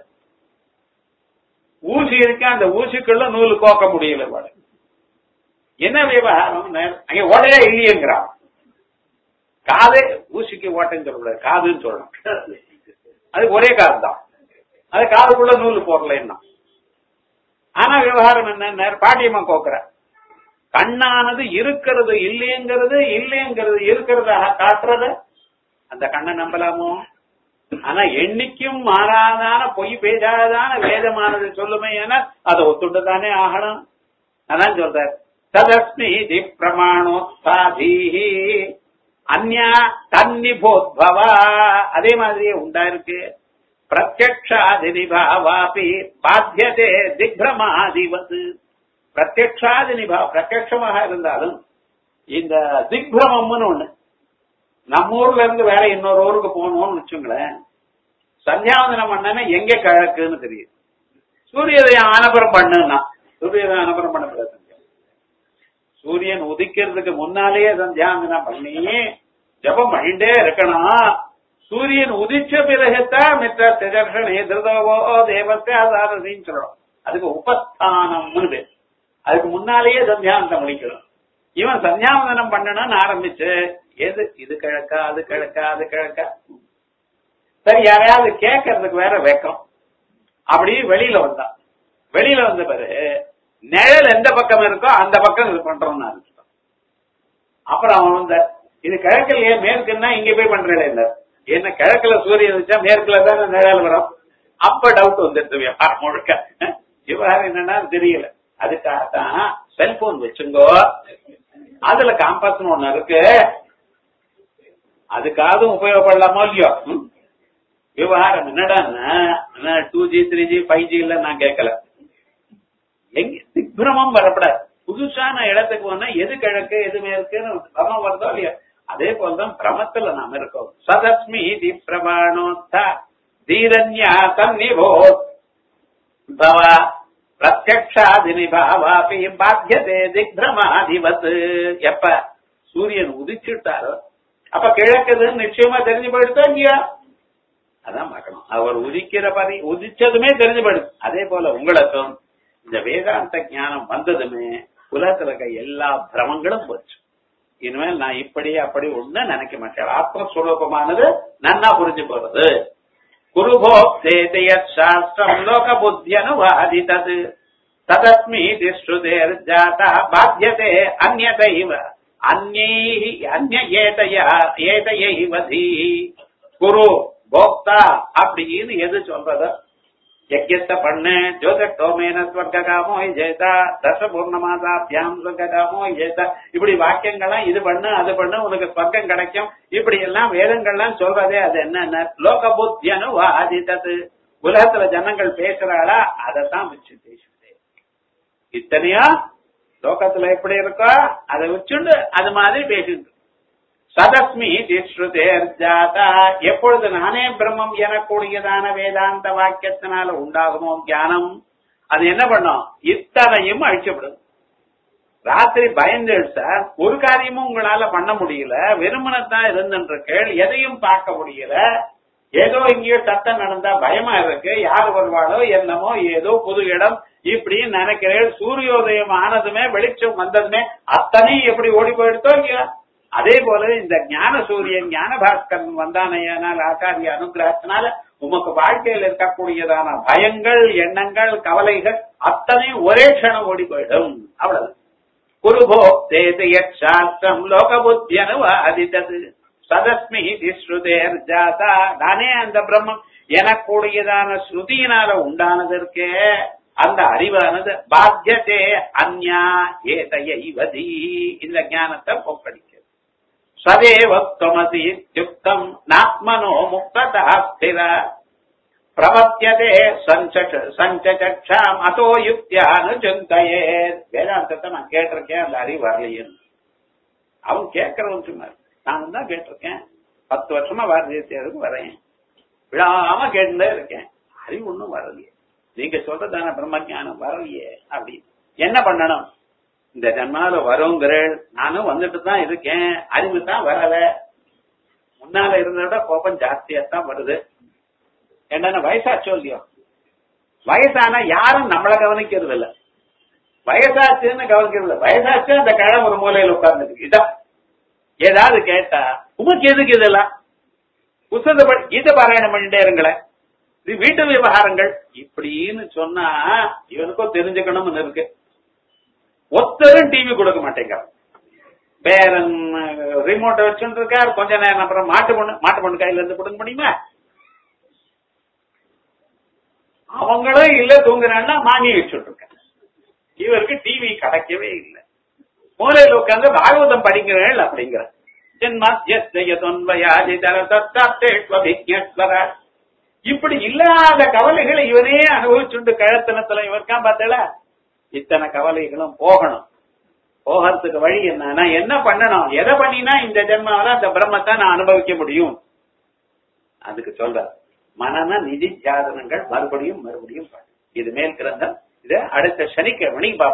ஊசி இருக்கு அந்த ஊசிக்குள்ள நூல் கோக்க முடியல பாடு என்ன விவகாரம் அங்க ஓடையா இல்லையங்கிறான் காது ஊசிக்கு ஓட்டைன்னு சொல்லக்கூடாது காதுன்னு சொல்லணும் அது ஒரே காது தான் அது காதுக்குள்ள நூல் போடல என்ன ஆனா விவகாரம் என்ன பாட்டியம்மா கோக்குற கண்ணானது இருக்கிறது இல்லைங்கிறது இல்லைங்கிறது இருக்கிறதாக காட்டுறது அந்த கண்ணை நம்பலாமோ ஆனா என்னைக்கும் மாறாதான பொய் பேசாதான வேதமானது சொல்லுமே என அதை ஒத்துண்டுதானே ஆகணும் அதான் சொல்ற ததஸ்மி தி பிரமாணோத்தாதீஹி அந்யா தன்னிபோத்பவா அதே மாதிரியே உண்டா இருக்கு பிரத்யக்ஷாதினிபாவாபி பாத்தியதே திக்ரமாதிவது பிரத்யக்ஷாதினிபா பிரத்யக்ஷமாக இருந்தாலும் இந்த திக்ரமம்னு ஒண்ணு நம்ம ஊர்ல இருந்து வேற இன்னொரு ஊருக்கு போகணும்னு வச்சுங்களேன் சந்தியாவந்தனம் பண்ணனா எங்க கிழக்குன்னு தெரியும் சூரியதயம் ஆனபுரம் பண்ணுன்னா சூரியதயம் ஆனபுரம் பண்ணக்கூடாது சூரியன் உதிக்கிறதுக்கு முன்னாலேயே சந்தியாவந்தனம் பண்ணி ஜபம் பண்ணிட்டே இருக்கணும் சூரியன் உதிச்ச பிறகுதான் மித்த திதர்ஷனே திருதவோ தேவத்தை அதாரதின்னு சொல்லணும் அதுக்கு உபஸ்தானம்னு பேர் அதுக்கு முன்னாலேயே சந்தியாவந்தனம் முடிக்கணும் இவன் சந்தியாவந்தனம் பண்ணணும்னு ஆரம்பிச்சு எது இது கிழக்கா அது கிழக்கா அது கிழக்கா சரி யாரையாவது கேட்கறதுக்கு வேற வெக்கம் அப்படி வெளியில வந்தான் வெளியில வந்த பிறகு நிழல் எந்த பக்கம் இருக்கோ அந்த பக்கம் இது பண்றோம்னு ஆரம்பிச்சிட்டான் அப்புறம் அவன் வந்த இது கிழக்கில் ஏன் மேற்குன்னா இங்க போய் பண்றேன் இல்ல என்ன கிழக்குல சூரியன் வச்சா மேற்குல தானே நிழல் வரும் அப்ப டவுட் வந்துடுது விவகாரம் முழுக்க விவகாரம் என்னன்னா தெரியல அதுக்காகத்தான் செல்போன் வச்சுங்கோ அதுல காம்பாஸ் ஒண்ணு இருக்கு அதுக்காக உபயோகப்படலாமோ இல்லையோ விவகாரம் என்னடா two G three G five G இல்ல நான் கேட்கல எங்க திக்ரமம் வரப்படாது புதுசான இடத்துக்கு போனா எது கிழக்கு எது மேற்குன்னு பிரமம் வருதோ இல்லையா அதே போலதான் பிரமத்துல நாம இருக்கோம் சதஸ்மி தி பிரமாணோத்தா தீரன்யா தன்னிபோ பவ பிரத்யக்ஷாதினிபாவாபி பாத்தியதே திக்ரமாதிவத் எப்ப சூரியன் உதிச்சுட்டாரோ அப்ப கிழக்குதுன்னு நிச்சயமா தெரிஞ்சு போயிடுதோ இல்லையா அதான் பார்க்கணும் அவர் உதிக்கிற பரி உதிச்சதுமே தெரிஞ்சு போயிடுது அதே போல உங்களுக்கும் இந்த வேதாந்த ஞானம் வந்ததுமே உலகத்துல இருக்க எல்லா பிரமங்களும் போச்சு இனிமேல் நான் இப்படி அப்படி ஒண்ணு நினைக்க மாட்டேன் ஆத்மஸ்வரூபமானது நன்னா புரிஞ்சு போறது குருபோக்தேதய சாஸ்திரம் லோக புத்தியனுவாதித்தது ததஸ்மி ஸ்ருதேர் ஜாதா பாத்தியதே அந்நதைவ அந்நைஹி அந்நிய ஏதைய ஏதையைவ தீஹி குரு போக்தா அப்படின்னு எது சொல்றது யஜ்யத்தை பண்ணு ஜோதட்டோமேன ஸ்வர்காமோ ஜெயதா தசபூர்ணமாதாபியாம் ஸ்வர்காமோ ஜெயதா இப்படி வாக்கியங்கள்லாம் இது பண்ணு அது பண்ணு உனக்கு ஸ்வர்க்கம் கிடைக்கும் இப்படி எல்லாம் வேதங்கள்லாம் சொல்றதே அது என்னென்ன லோக புத்தியனு வாதித்தது உலகத்துல ஜனங்கள் பேசுறாளா அதைத்தான் வச்சு பேசுதே இத்தனையா லோகத்துல எப்படி இருக்கோ அதை வச்சுண்டு அது மாதிரி பேசுது சதஸ்மி ஸ்ருதேர் ஜாதா எப்பொழுது நானே பிரம்மம் எனக்கூடியதான வேதாந்த வாக்கியத்தினால உண்டாகுமோ ஞானம் அது என்ன பண்ணும் இத்தனையும் அழிச்சுவிடும் ராத்திரி பயந்து சார் ஒரு காரியமும் உங்களால பண்ண முடியல வெறுமனத்தான் இருந்துருக்கேள் எதையும் பார்க்க முடியல ஏதோ இங்கேயோ சத்தம் நடந்தா பயமா இருக்கு யார் வருவாளோ என்னமோ ஏதோ புது இடம் இப்படின்னு நினைக்கிறேன் சூரியோதயம் ஆனதுமே வெளிச்சம் வந்ததுமே அத்தனையும் எப்படி ஓடி போயிடுதோ இல்லையா அதே போல இந்த ஞான சூரியன் ஞான பாஸ்கரன் வந்தானையானால் ஆச்சாரிய அனுகிரகத்தினால உமக்கு வாழ்க்கையில் இருக்கக்கூடியதான பயங்கள் எண்ணங்கள் கவலைகள் அத்தனையும் ஒரே க்ஷணம் ஓடி போயிடும் அவ்வளவு குருபோ சாஸ்திரம் லோக புத்தி அனுவாதித்தது சதஸ்மி ஸ்ருதேர் ஜாதா நானே அந்த பிரம்மம் எனக்கூடியதான ஸ்ருதியினால உண்டானதற்கே அந்த அறிவானது பாத்தியதே அந்யா ஏதையைவதி இந்த ஞானத்தை போக்கடிக்கிறது சதேவத்வமசி யுக்தம் நாத்மனோ முக்ததா ஸ்திர பிரவத்தியதே சஞ்சச்சாம் அதோ யுக்தியானு சிந்தையே வேதாந்தத்தை நான் கேட்டிருக்கேன் அந்த அறிவு வரலையேன்னு அவன் கேட்கறவன் சொன்னார் நான் தான் கேட்டிருக்கேன் பத்து வருஷமா பாரதிய தேர்வுக்கு வரேன் விடாம கேட்டுட்டே இருக்கேன் அறிவு ஒண்ணும் வரலையே நீங்க சொல்றதான பிரம்மஞானம் வரலையே அப்படின்னு என்ன பண்ணணும் இந்த ஜன்மால வருங்கிறேன் நானும் வந்துட்டு தான் இருக்கேன் அறிவு தான் வரல முன்னால இருந்த விட கோபம் ஜாஸ்தியா தான் வருது என்னன்னா வயசாச்சோ இல்லையோ வயசானா யாரும் நம்மள கவனிக்கிறது இல்ல வயசாச்சுன்னு கவனிக்கிறது இல்ல வயசாச்சு அந்த கிழமை ஒரு மூலையில உட்கார்ந்துருக்கு இதான் ஏதாவது கேட்டா உமக்கு எதுக்கு இதெல்லாம் புத்தகப்படி கீத பாராயணம் பண்ணிட்டே இருங்களேன் இது வீட்டு விவகாரங்கள் இப்படின்னு சொன்னா இவனுக்கும் தெரிஞ்சுக்கணும்னு இருக்கு ஒத்தரும் டிவி கொடுக்க மாட்டேங்கிறான் பேரன் ரிமோட்டை வச்சுட்டு இருக்கார் கொஞ்ச நேரம் அப்புறம் மாட்டு பொண்ணு மாட்டு பொண்ணு கையில இருந்து கொடுக்க முடியுமா அவங்களும் இல்ல தூங்குறான்னா வாங்கி வச்சுட்டு இருக்காங்க இவருக்கு டிவி கிடைக்கவே இல்லை மூலையில் உட்கார்ந்து பாகவதம் படிக்கிறேன் அப்படிங்கிற இப்படி இல்லாத கவலைகளை இவனே அனுபவிச்சுண்டு கழத்தனத்துல இவருக்கான் பார்த்தல இத்தனை கவலைகளும் போகணும் போகிறதுக்கு வழி என்ன நான் என்ன பண்ணணும் எதை பண்ணினா இந்த ஜென்மாவில அந்த பிரம்மத்தை நான் அனுபவிக்க முடியும் அதுக்கு சொல்ற மனன நிதி தியாதனங்கள் மறுபடியும் மறுபடியும் இது மேல் கிரந்தம் இதை அடுத்த சனிக்கிழமை பார்ப்போம்